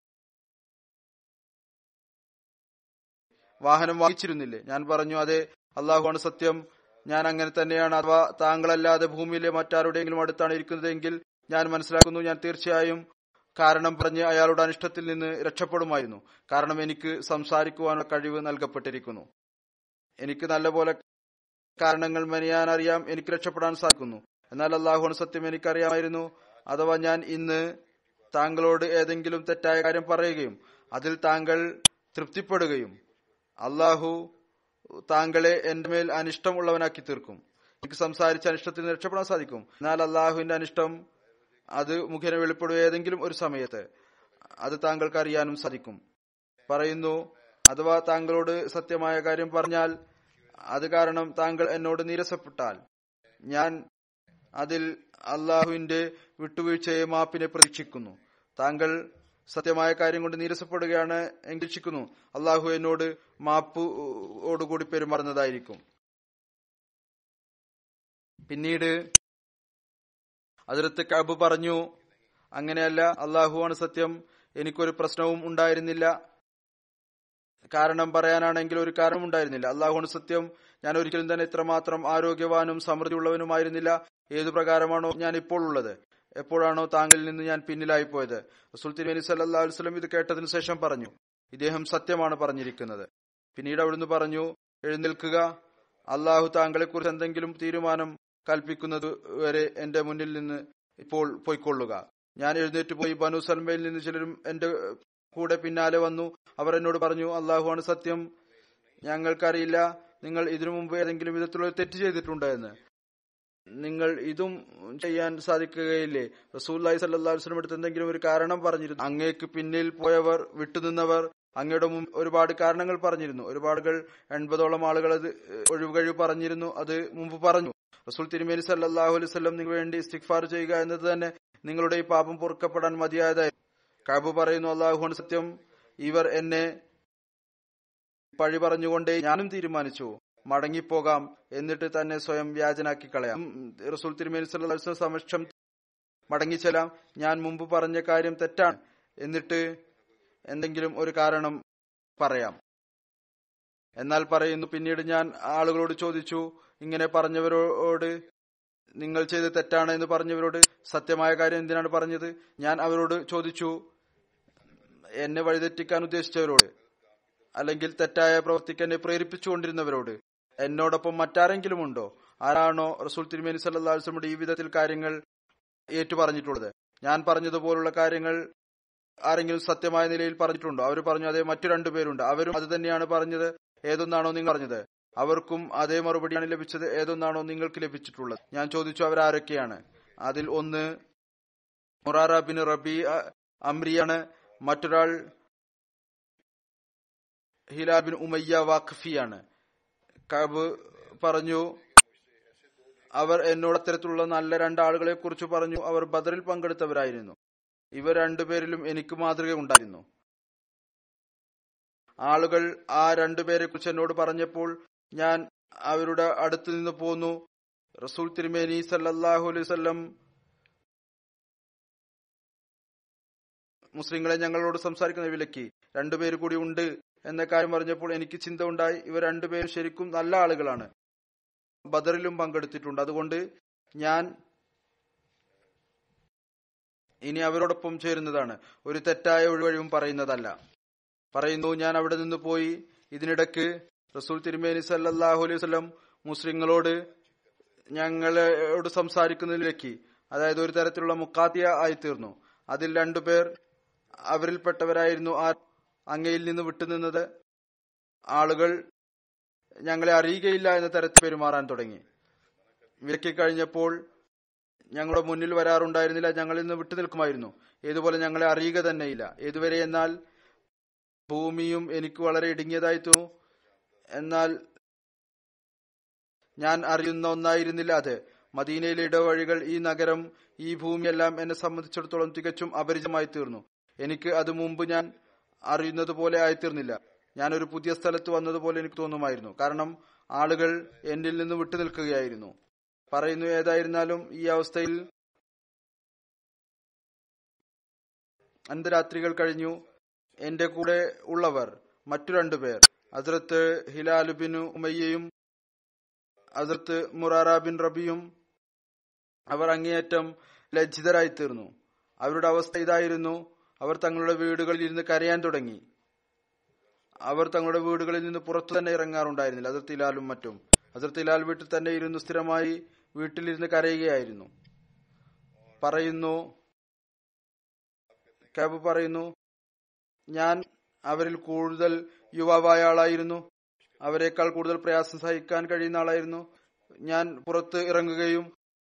വാഹനം വാങ്ങിച്ചിരുന്നില്ലേ ഞാൻ പറഞ്ഞു അതെ അള്ളാഹുവാണ് സത്യം ഞാൻ അങ്ങനെ തന്നെയാണ് അഥവാ താങ്കളല്ലാതെ ഭൂമിയിലെ മറ്റാരുടെയെങ്കിലും അടുത്താണ് ഇരിക്കുന്നതെങ്കിൽ ഞാൻ മനസ്സിലാക്കുന്നു ഞാൻ തീർച്ചയായും കാരണം പറഞ്ഞ് അയാളുടെ അനിഷ്ടത്തിൽ നിന്ന് രക്ഷപ്പെടുമായിരുന്നു കാരണം എനിക്ക് സംസാരിക്കുവാനുള്ള കഴിവ് നൽകപ്പെട്ടിരിക്കുന്നു എനിക്ക് നല്ലപോലെ കാരണങ്ങൾ മെനയാൻ അറിയാം എനിക്ക് രക്ഷപ്പെടാൻ സാധിക്കുന്നു എന്നാൽ അള്ളാഹുവാണ് സത്യം എനിക്കറിയാമായിരുന്നു അഥവാ ഞാൻ ഇന്ന് താങ്കളോട് ഏതെങ്കിലും തെറ്റായ കാര്യം പറയുകയും അതിൽ താങ്കൾ തൃപ്തിപ്പെടുകയും അള്ളാഹു താങ്കളെ എന്റെ മേൽ അനിഷ്ടമുള്ളവനാക്കി തീർക്കും എനിക്ക് സംസാരിച്ച അനിഷ്ടത്തിൽ നിന്ന് രക്ഷപ്പെടാൻ സാധിക്കും എന്നാൽ അള്ളാഹുവിന്റെ അനിഷ്ടം അത് മുഖേന വെളിപ്പെടുക ഏതെങ്കിലും ഒരു സമയത്ത് അത് താങ്കൾക്ക് അറിയാനും സാധിക്കും പറയുന്നു അഥവാ താങ്കളോട് സത്യമായ കാര്യം പറഞ്ഞാൽ അത് കാരണം താങ്കൾ എന്നോട് നിരസപ്പെട്ടാൽ ഞാൻ അതിൽ അള്ളാഹുവിന്റെ വിട്ടുവീഴ്ചയെ മാപ്പിനെ പ്രതീക്ഷിക്കുന്നു താങ്കൾ സത്യമായ കാര്യം കൊണ്ട് നീരസപ്പെടുകയാണ് എങ്കിക്ഷിക്കുന്നു അള്ളാഹു എന്നോട് മാപ്പോടുകൂടി പെരുമാറുന്നതായിരിക്കും പിന്നീട് അതിർത്ത് കബ് പറഞ്ഞു അങ്ങനെയല്ല അള്ളാഹുവാണ് സത്യം എനിക്കൊരു പ്രശ്നവും ഉണ്ടായിരുന്നില്ല കാരണം പറയാനാണെങ്കിൽ ഒരു കാരണം ഉണ്ടായിരുന്നില്ല അള്ളാഹുവാണ് സത്യം ഞാൻ ഒരിക്കലും തന്നെ ഇത്രമാത്രം ആരോഗ്യവാനും സമൃദ്ധിയുള്ളവനുമായിരുന്നില്ല ഏതു പ്രകാരമാണോ ഞാൻ ഇപ്പോൾ ഉള്ളത് എപ്പോഴാണോ താങ്കളിൽ നിന്ന് ഞാൻ പിന്നിലായി പോയത് റസൂൽ തിരുമേനി സല്ലാ വസ്ലം ഇത് കേട്ടതിനു ശേഷം പറഞ്ഞു ഇദ്ദേഹം സത്യമാണ് പറഞ്ഞിരിക്കുന്നത് പിന്നീട് അവിടുന്ന് പറഞ്ഞു എഴുന്നേൽക്കുക അള്ളാഹു താങ്കളെക്കുറിച്ച് എന്തെങ്കിലും തീരുമാനം കൽപ്പിക്കുന്നത് വരെ എന്റെ മുന്നിൽ നിന്ന് ഇപ്പോൾ പോയിക്കൊള്ളുക ഞാൻ എഴുന്നേറ്റ് പോയി ബനു സൽമയിൽ നിന്ന് ചിലരും എന്റെ കൂടെ പിന്നാലെ വന്നു അവർ എന്നോട് പറഞ്ഞു അള്ളാഹുവാണ് സത്യം ഞങ്ങൾക്കറിയില്ല നിങ്ങൾ ഇതിനു മുമ്പ് ഏതെങ്കിലും വിധത്തിലുള്ള തെറ്റ് ചെയ്തിട്ടുണ്ടോ എന്ന് നിങ്ങൾ ഇതും ചെയ്യാൻ സാധിക്കുകയില്ലേ റസൂല്ലായി സല്ലാസ്ലം എടുത്ത് എന്തെങ്കിലും ഒരു കാരണം പറഞ്ഞിരുന്നു അങ്ങേക്ക് പിന്നിൽ പോയവർ വിട്ടുനിന്നവർ അങ്ങയുടെ മുമ്പ് ഒരുപാട് കാരണങ്ങൾ പറഞ്ഞിരുന്നു ഒരുപാടുകൾ എൺപതോളം ആളുകൾ അത് ഒഴിവുകഴിവ് പറഞ്ഞിരുന്നു അത് മുമ്പ് പറഞ്ഞു റസൂൽ തിരുമേനി സല്ലാഹു അലൈഹി സ്വലം നിങ്ങൾക്ക് വേണ്ടി ഇസ്തിഗ്ഫാർ ചെയ്യുക എന്നത് തന്നെ നിങ്ങളുടെ ഈ പാപം പൊറുക്കപ്പെടാൻ മതിയായതായി കാബു പറയുന്നു അള്ളാഹുആണ് സത്യം ഇവർ എന്നെ പഴി പറഞ്ഞുകൊണ്ടേ ഞാനും തീരുമാനിച്ചു മടങ്ങിപ്പോകാം എന്നിട്ട് തന്നെ സ്വയം വ്യാജനാക്കി കളയാം റസൂൽ തിരുമേനി സല്ലാ സമക്ഷം മടങ്ങിച്ചെല്ലാം ഞാൻ മുമ്പ് പറഞ്ഞ കാര്യം തെറ്റാണ് എന്നിട്ട് എന്തെങ്കിലും ഒരു കാരണം പറയാം എന്നാൽ പറയുന്നു പിന്നീട് ഞാൻ ആളുകളോട് ചോദിച്ചു ഇങ്ങനെ പറഞ്ഞവരോട് നിങ്ങൾ ചെയ്ത് തെറ്റാണ് എന്ന് പറഞ്ഞവരോട് സത്യമായ കാര്യം എന്തിനാണ് പറഞ്ഞത് ഞാൻ അവരോട് ചോദിച്ചു എന്നെ വഴിതെറ്റിക്കാൻ ഉദ്ദേശിച്ചവരോട് അല്ലെങ്കിൽ തെറ്റായ പ്രവർത്തിക്ക് എന്നെ പ്രേരിപ്പിച്ചുകൊണ്ടിരുന്നവരോട് എന്നോടൊപ്പം മറ്റാരെങ്കിലും ഉണ്ടോ ആരാണോ റസൂൽ തിരുമേനി സല്ലാസ്ലമുടെ ഈ വിധത്തിൽ കാര്യങ്ങൾ ഏറ്റു പറഞ്ഞിട്ടുള്ളത് ഞാൻ പറഞ്ഞതുപോലുള്ള കാര്യങ്ങൾ ആരെങ്കിലും സത്യമായ നിലയിൽ പറഞ്ഞിട്ടുണ്ടോ അവർ പറഞ്ഞു അതേ മറ്റു രണ്ടു പേരുണ്ട് അവരും അത് തന്നെയാണ് പറഞ്ഞത് ഏതൊന്നാണോ നിങ്ങൾ പറഞ്ഞത് അവർക്കും അതേ മറുപടിയാണ് ലഭിച്ചത് ഏതൊന്നാണോ നിങ്ങൾക്ക് ലഭിച്ചിട്ടുള്ളത് ഞാൻ ചോദിച്ചു അവരാരൊക്കെയാണ് അതിൽ ഒന്ന് മൊറാറ ബിൻ റബി അമ്രിയാണ് മറ്റൊരാൾ ഹിലാ ബിൻ ഉമയ്യ വാഖഫിയാണ് കബ് പറഞ്ഞു അവർ എന്നോട് അത്തരത്തിലുള്ള നല്ല രണ്ടാളുകളെ കുറിച്ച് പറഞ്ഞു അവർ ബദറിൽ പങ്കെടുത്തവരായിരുന്നു ഇവർ രണ്ടുപേരിലും എനിക്ക് മാതൃക ഉണ്ടായിരുന്നു ആളുകൾ ആ രണ്ടുപേരെ കുറിച്ച് എന്നോട് പറഞ്ഞപ്പോൾ ഞാൻ അവരുടെ അടുത്ത് നിന്ന് പോന്നു റസൂൽ തിരുമേനി സല്ലാഹു അലൈഹി വല്ലം മുസ്ലിങ്ങളെ ഞങ്ങളോട് സംസാരിക്കുന്ന വിലക്കി രണ്ടുപേര് കൂടി ഉണ്ട് എന്ന കാര്യം പറഞ്ഞപ്പോൾ എനിക്ക് ചിന്ത ഉണ്ടായി ഇവർ രണ്ടുപേരും ശരിക്കും നല്ല ആളുകളാണ് ബദറിലും പങ്കെടുത്തിട്ടുണ്ട് അതുകൊണ്ട് ഞാൻ ഇനി അവരോടൊപ്പം ചേരുന്നതാണ് ഒരു തെറ്റായ ഒഴിവഴിവും പറയുന്നതല്ല പറയുന്നു ഞാൻ അവിടെ നിന്ന് പോയി ഇതിനിടക്ക് റസൂൽ തിരുമേനി സല്ലാഹു അലൈഹി വസ്ലം മുസ്ലിങ്ങളോട് ഞങ്ങളോട് സംസാരിക്കുന്നതിലേക്ക് അതായത് ഒരു തരത്തിലുള്ള മുക്കാത്തിയ ആയിത്തീർന്നു അതിൽ രണ്ടുപേർ അവരിൽപ്പെട്ടവരായിരുന്നു ആ അങ്ങയിൽ നിന്ന് വിട്ടുനിന്നത് ആളുകൾ ഞങ്ങളെ അറിയുകയില്ല എന്ന തരത്തിൽ പെരുമാറാൻ തുടങ്ങി വിലക്കി കഴിഞ്ഞപ്പോൾ ഞങ്ങളുടെ മുന്നിൽ വരാറുണ്ടായിരുന്നില്ല ഞങ്ങളിൽ നിന്ന് വിട്ടു നിൽക്കുമായിരുന്നു ഏതുപോലെ ഞങ്ങളെ അറിയുക തന്നെയില്ല ഏതുവരെ എന്നാൽ ഭൂമിയും എനിക്ക് വളരെ ഇടുങ്ങിയതായി തോന്നു എന്നാൽ ഞാൻ അറിയുന്ന ഒന്നായിരുന്നില്ല അത് മദീനയിലെ ഇടവഴികൾ ഈ നഗരം ഈ ഭൂമിയെല്ലാം എന്നെ സംബന്ധിച്ചിടത്തോളം തികച്ചും അപരിചിതമായി തീർന്നു എനിക്ക് അത് മുമ്പ് ഞാൻ അറിയുന്നത് പോലെ ആയിത്തീർന്നില്ല ഞാൻ ഒരു പുതിയ സ്ഥലത്ത് വന്നതുപോലെ എനിക്ക് തോന്നുമായിരുന്നു കാരണം ആളുകൾ എന്നിൽ നിന്ന് വിട്ടു നിൽക്കുകയായിരുന്നു പറയുന്നു ഏതായിരുന്നാലും ഈ അവസ്ഥയിൽ അർദ്ധരാത്രികൾ കഴിഞ്ഞു എന്റെ കൂടെ ഉള്ളവർ മറ്റു രണ്ടുപേർ ഹസ്രത്ത് ഹിലാൽ ബിൻ ഉമയ്യയും ഹസ്രത്ത് മുറാറ ബിൻ റബിയും അവർ അങ്ങേയറ്റം ലജ്ജിതരായി തീർന്നു അവരുടെ അവസ്ഥ ഇതായിരുന്നു അവർ തങ്ങളുടെ വീടുകളിൽ ഇരുന്ന് കരയാൻ തുടങ്ങി അവർ തങ്ങളുടെ വീടുകളിൽ നിന്ന് പുറത്തു തന്നെ ഇറങ്ങാറുണ്ടായിരുന്നില്ല ഹസരത്ത് ഇലാലും മറ്റും ഹസരത്ത് ഇലാൽ വീട്ടിൽ തന്നെ ഇരുന്ന് സ്ഥിരമായി വീട്ടിലിരുന്ന് കരയുകയായിരുന്നു പറയുന്നു കാബ് പറയുന്നു ഞാൻ അവരിൽ കൂടുതൽ യുവാവായ ആളായിരുന്നു അവരെക്കാൾ കൂടുതൽ പ്രയാസം സഹിക്കാൻ കഴിയുന്ന ആളായിരുന്നു ഞാൻ പുറത്ത് ഇറങ്ങുകയും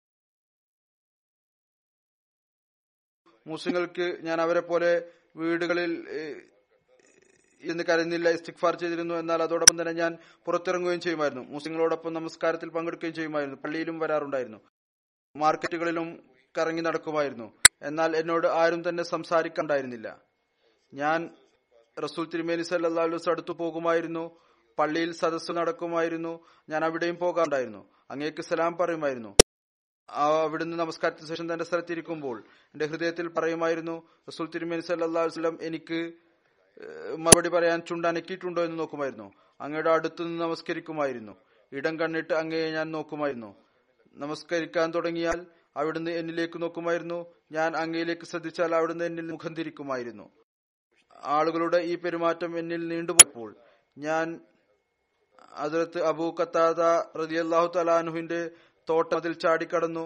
മുസ്ലിങ്ങൾക്ക് ഞാൻ അവരെ പോലെ വീടുകളിൽ ഏഹ്, ഇരുന്ന് കരയുന്നില്ല ഇസ്തിഗ്ഫാർ ചെയ്തിരുന്നു എന്നാൽ അതോടൊപ്പം തന്നെ ഞാൻ പുറത്തിറങ്ങുകയും ചെയ്യുമായിരുന്നു മുസ്ലിങ്ങളോടൊപ്പം നമസ്കാരത്തിൽ പങ്കെടുക്കുകയും ചെയ്യുമായിരുന്നു പള്ളിയിലും വരാറുണ്ടായിരുന്നു മാർക്കറ്റുകളിലും കറങ്ങി നടക്കുമായിരുന്നു എന്നാൽ എന്നോട് ആരും തന്നെ സംസാരിക്കണ്ടായിരുന്നില്ല ഞാൻ റസൂൽ തിരുമേനി സല്ലാസ് അടുത്തു പോകുമായിരുന്നു പള്ളിയിൽ സദസ്സ് നടക്കുമായിരുന്നു ഞാൻ അവിടെയും പോകാറുണ്ടായിരുന്നു അങ്ങേക്ക് സലാം പറയുമായിരുന്നു ആ അവിടുന്ന് നമസ്കാരത്തിന് ശേഷം തന്റെ സ്ഥലത്തിരിക്കുമ്പോൾ എന്റെ ഹൃദയത്തിൽ പറയുമായിരുന്നു റസൂൽ തിരുമേനി സല്ലല്ലാഹു അലൈഹി വസല്ലം എനിക്ക് ഏഹ്, മറുപടി പറയാൻ ചുണ്ടനക്കിയിട്ടുണ്ടോ എന്ന് നോക്കുമായിരുന്നു അങ്ങയുടെ അടുത്തു നിന്ന് നമസ്കരിക്കുമായിരുന്നു ഇടം കണ്ണിട്ട് അങ്ങയെ ഞാൻ നോക്കുമായിരുന്നു നമസ്കരിക്കാൻ തുടങ്ങിയാൽ അവിടുന്ന് എന്നിലേക്ക് നോക്കുമായിരുന്നു ഞാൻ അങ്ങയിലേക്ക് ശ്രദ്ധിച്ചാൽ അവിടുന്ന് എന്നിൽ മുഖം തിരിക്കുമായിരുന്നു ആളുകളുടെ ഈ പെരുമാറ്റം എന്നിൽ നീണ്ടുപോയപ്പോൾ ഞാൻ അതിർത്ത് അബൂ കത്താദ റതിയല്ലാഹു തലാനുഹിന്റെ തോട്ടത്തിൽ ചാടിക്കടന്നു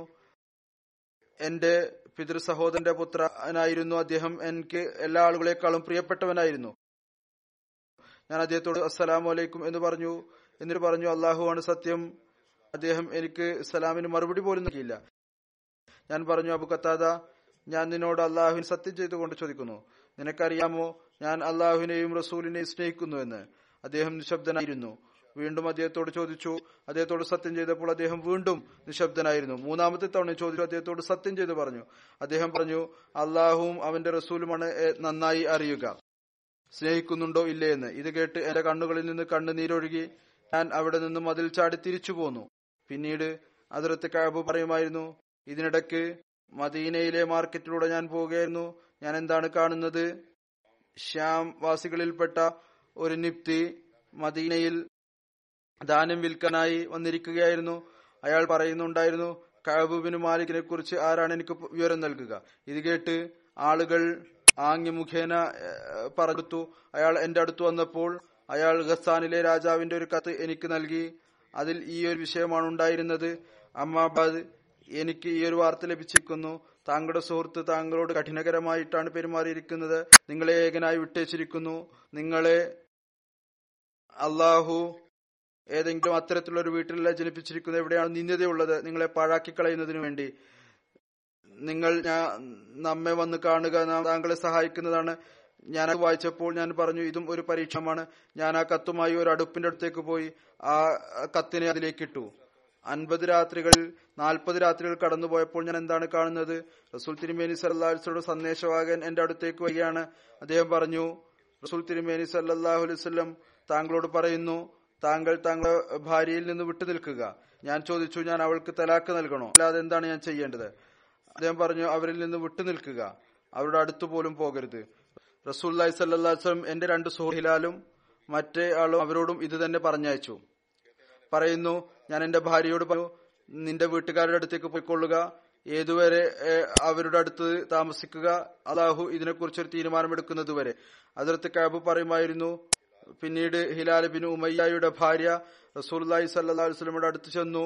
എന്റെ പിതൃ സഹോദരന്റെ പുത്രനായിരുന്നു അദ്ദേഹം എനിക്ക് എല്ലാ ആളുകളെക്കാളും പ്രിയപ്പെട്ടവനായിരുന്നു ഞാൻ അദ്ദേഹത്തോട് അസ്സലാമു അലൈക്കും എന്ന് പറഞ്ഞു എന്നിട്ട് പറഞ്ഞു അള്ളാഹു ആണ് സത്യം അദ്ദേഹം എനിക്ക് സലാമിന് മറുപടി പോലും നൽകിയില്ല ഞാൻ പറഞ്ഞു അബു കത്താദ ഞാൻ നിന്നോട് അള്ളാഹുവിന് സത്യം ചെയ്തുകൊണ്ട് ചോദിക്കുന്നു നിനക്കറിയാമോ ഞാൻ അള്ളാഹുവിനെയും റസൂലിനെയും സ്നേഹിക്കുന്നു എന്ന് അദ്ദേഹം നിശബ്ദനായിരുന്നു വീണ്ടും അദ്ദേഹത്തോട് ചോദിച്ചു അദ്ദേഹത്തോട് സത്യം ചെയ്തപ്പോൾ അദ്ദേഹം വീണ്ടും നിശബ്ദനായിരുന്നു മൂന്നാമത്തെ തവണ ചോദിച്ചു അദ്ദേഹത്തോട് സത്യം ചെയ്തു പറഞ്ഞു അദ്ദേഹം പറഞ്ഞു അള്ളാഹുവും അവന്റെ റസൂലുമാണ് എ- നന്നായി അറിയുക സ്നേഹിക്കുന്നുണ്ടോ ഇല്ലേ എന്ന് ഇത് കേട്ട് എന്റെ കണ്ണുകളിൽ നിന്ന് കണ്ണുനീരൊഴുകി ഞാൻ അവിടെ നിന്ന് മതിൽ ചാടി തിരിച്ചു പോന്നു പിന്നീട് അതിർത്ത് കാബ് പറയുമായിരുന്നു ഇതിനിടയ്ക്ക് മദീനയിലെ മാർക്കറ്റിലൂടെ ഞാൻ പോവുകയായിരുന്നു ഞാൻ എന്താണ് കാണുന്നത് ശ്യാം വാസികളിൽപ്പെട്ട ഒരു നിപ്തി മദീനയിൽ ദാനം വിൽക്കാനായി വന്നിരിക്കുകയായിരുന്നു അയാൾ പറയുന്നുണ്ടായിരുന്നു കഅബുബിന് മാലിക്കിനെ കുറിച്ച് ആരാണ് എനിക്ക് വിവരം നൽകുക ഇത് കേട്ട് ആളുകൾ ആംഗ്യ മുഖേന ഏഹ്, പറഞ്ഞു അയാൾ എന്റെ അടുത്ത് വന്നപ്പോൾ അയാൾ ഖസാനിലെ രാജാവിന്റെ ഒരു കത്ത് എനിക്ക് നൽകി അതിൽ ഈ ഒരു വിഷയമാണ് ഉണ്ടായിരുന്നത് അമ്മാബാദ് എനിക്ക് ഈ ഒരു വാർത്ത ലഭിച്ചിരിക്കുന്നു താങ്കളുടെ സുഹൃത്ത് താങ്കളോട് കഠിനകരമായിട്ടാണ് പെരുമാറിയിരിക്കുന്നത് നിങ്ങളെ ഏകനായി വിട്ടേച്ചിരിക്കുന്നു നിങ്ങളെ അള്ളാഹു ഏതെങ്കിലും അത്തരത്തിലുള്ള ഒരു വീട്ടിലല്ല ജനിപ്പിച്ചിരിക്കുന്നത് എവിടെയാണ് നിന്ദതയുള്ളത് നിങ്ങളെ പാഴാക്കി കളയുന്നതിനു വേണ്ടി നിങ്ങൾ ഞാൻ നമ്മെ വന്ന് കാണുക നാം താങ്കളെ സഹായിക്കുന്നതാണ് ഞാൻ അത് വായിച്ചപ്പോൾ ഞാൻ പറഞ്ഞു ഇതും ഒരു പരീക്ഷണമാണ് ഞാൻ ആ കത്തുമായി ഒരു അടുപ്പിന്റെ അടുത്തേക്ക് പോയി ആ കത്തിനെ അതിലേക്ക് ഇട്ടു അൻപത് രാത്രികളിൽ നാൽപ്പത് രാത്രികൾ കടന്നുപോയപ്പോൾ ഞാൻ എന്താണ് കാണുന്നത് റസൂൽ തിരുമേനി സല്ലാസ്ലോട് സന്ദേശവാകൻ എന്റെ അടുത്തേക്ക് വരികയാണ് അദ്ദേഹം പറഞ്ഞു റസൂൽ തിരുമേനി സല്ലാഹു അലൈഹി വസല്ലം താങ്കളോട് പറയുന്നു താങ്കൾ താങ്കളുടെ ഭാര്യയിൽ നിന്ന് വിട്ടു നിൽക്കുക ഞാൻ ചോദിച്ചു ഞാൻ അവൾക്ക് തലാക്ക് നൽകണോ അല്ലാതെ എന്താണ് ഞാൻ ചെയ്യേണ്ടത് അദ്ദേഹം പറഞ്ഞു അവരിൽ നിന്ന് വിട്ടു നിൽക്കുക അവരുടെ അടുത്തു പോലും പോകരുത് റസൂല്ലായി സല്ലാസ്ലം എന്റെ രണ്ട് സുഹൃഹിലാലും മറ്റേ ആളും അവരോടും ഇത് തന്നെ പറഞ്ഞയച്ചു പറയുന്നു ഞാൻ എന്റെ ഭാര്യയോട് പറഞ്ഞു നിന്റെ വീട്ടുകാരുടെ അടുത്തേക്ക് പോയിക്കൊള്ളുക ഏതുവരെ ഏഹ്, അവരുടെ അടുത്ത് താമസിക്കുക അള്ളാഹു ഇതിനെക്കുറിച്ച് ഒരു തീരുമാനമെടുക്കുന്നത് വരെ അതിർത്ത് കാബ് പറയുമായിരുന്നു പിന്നീട് ഹിലാൽ ബിൻ ഉമയ്യയുടെ ഭാര്യ റസൂൽല്ലാഹി സല്ലാ വസ്ലമയുടെ അടുത്ത് ചെന്നു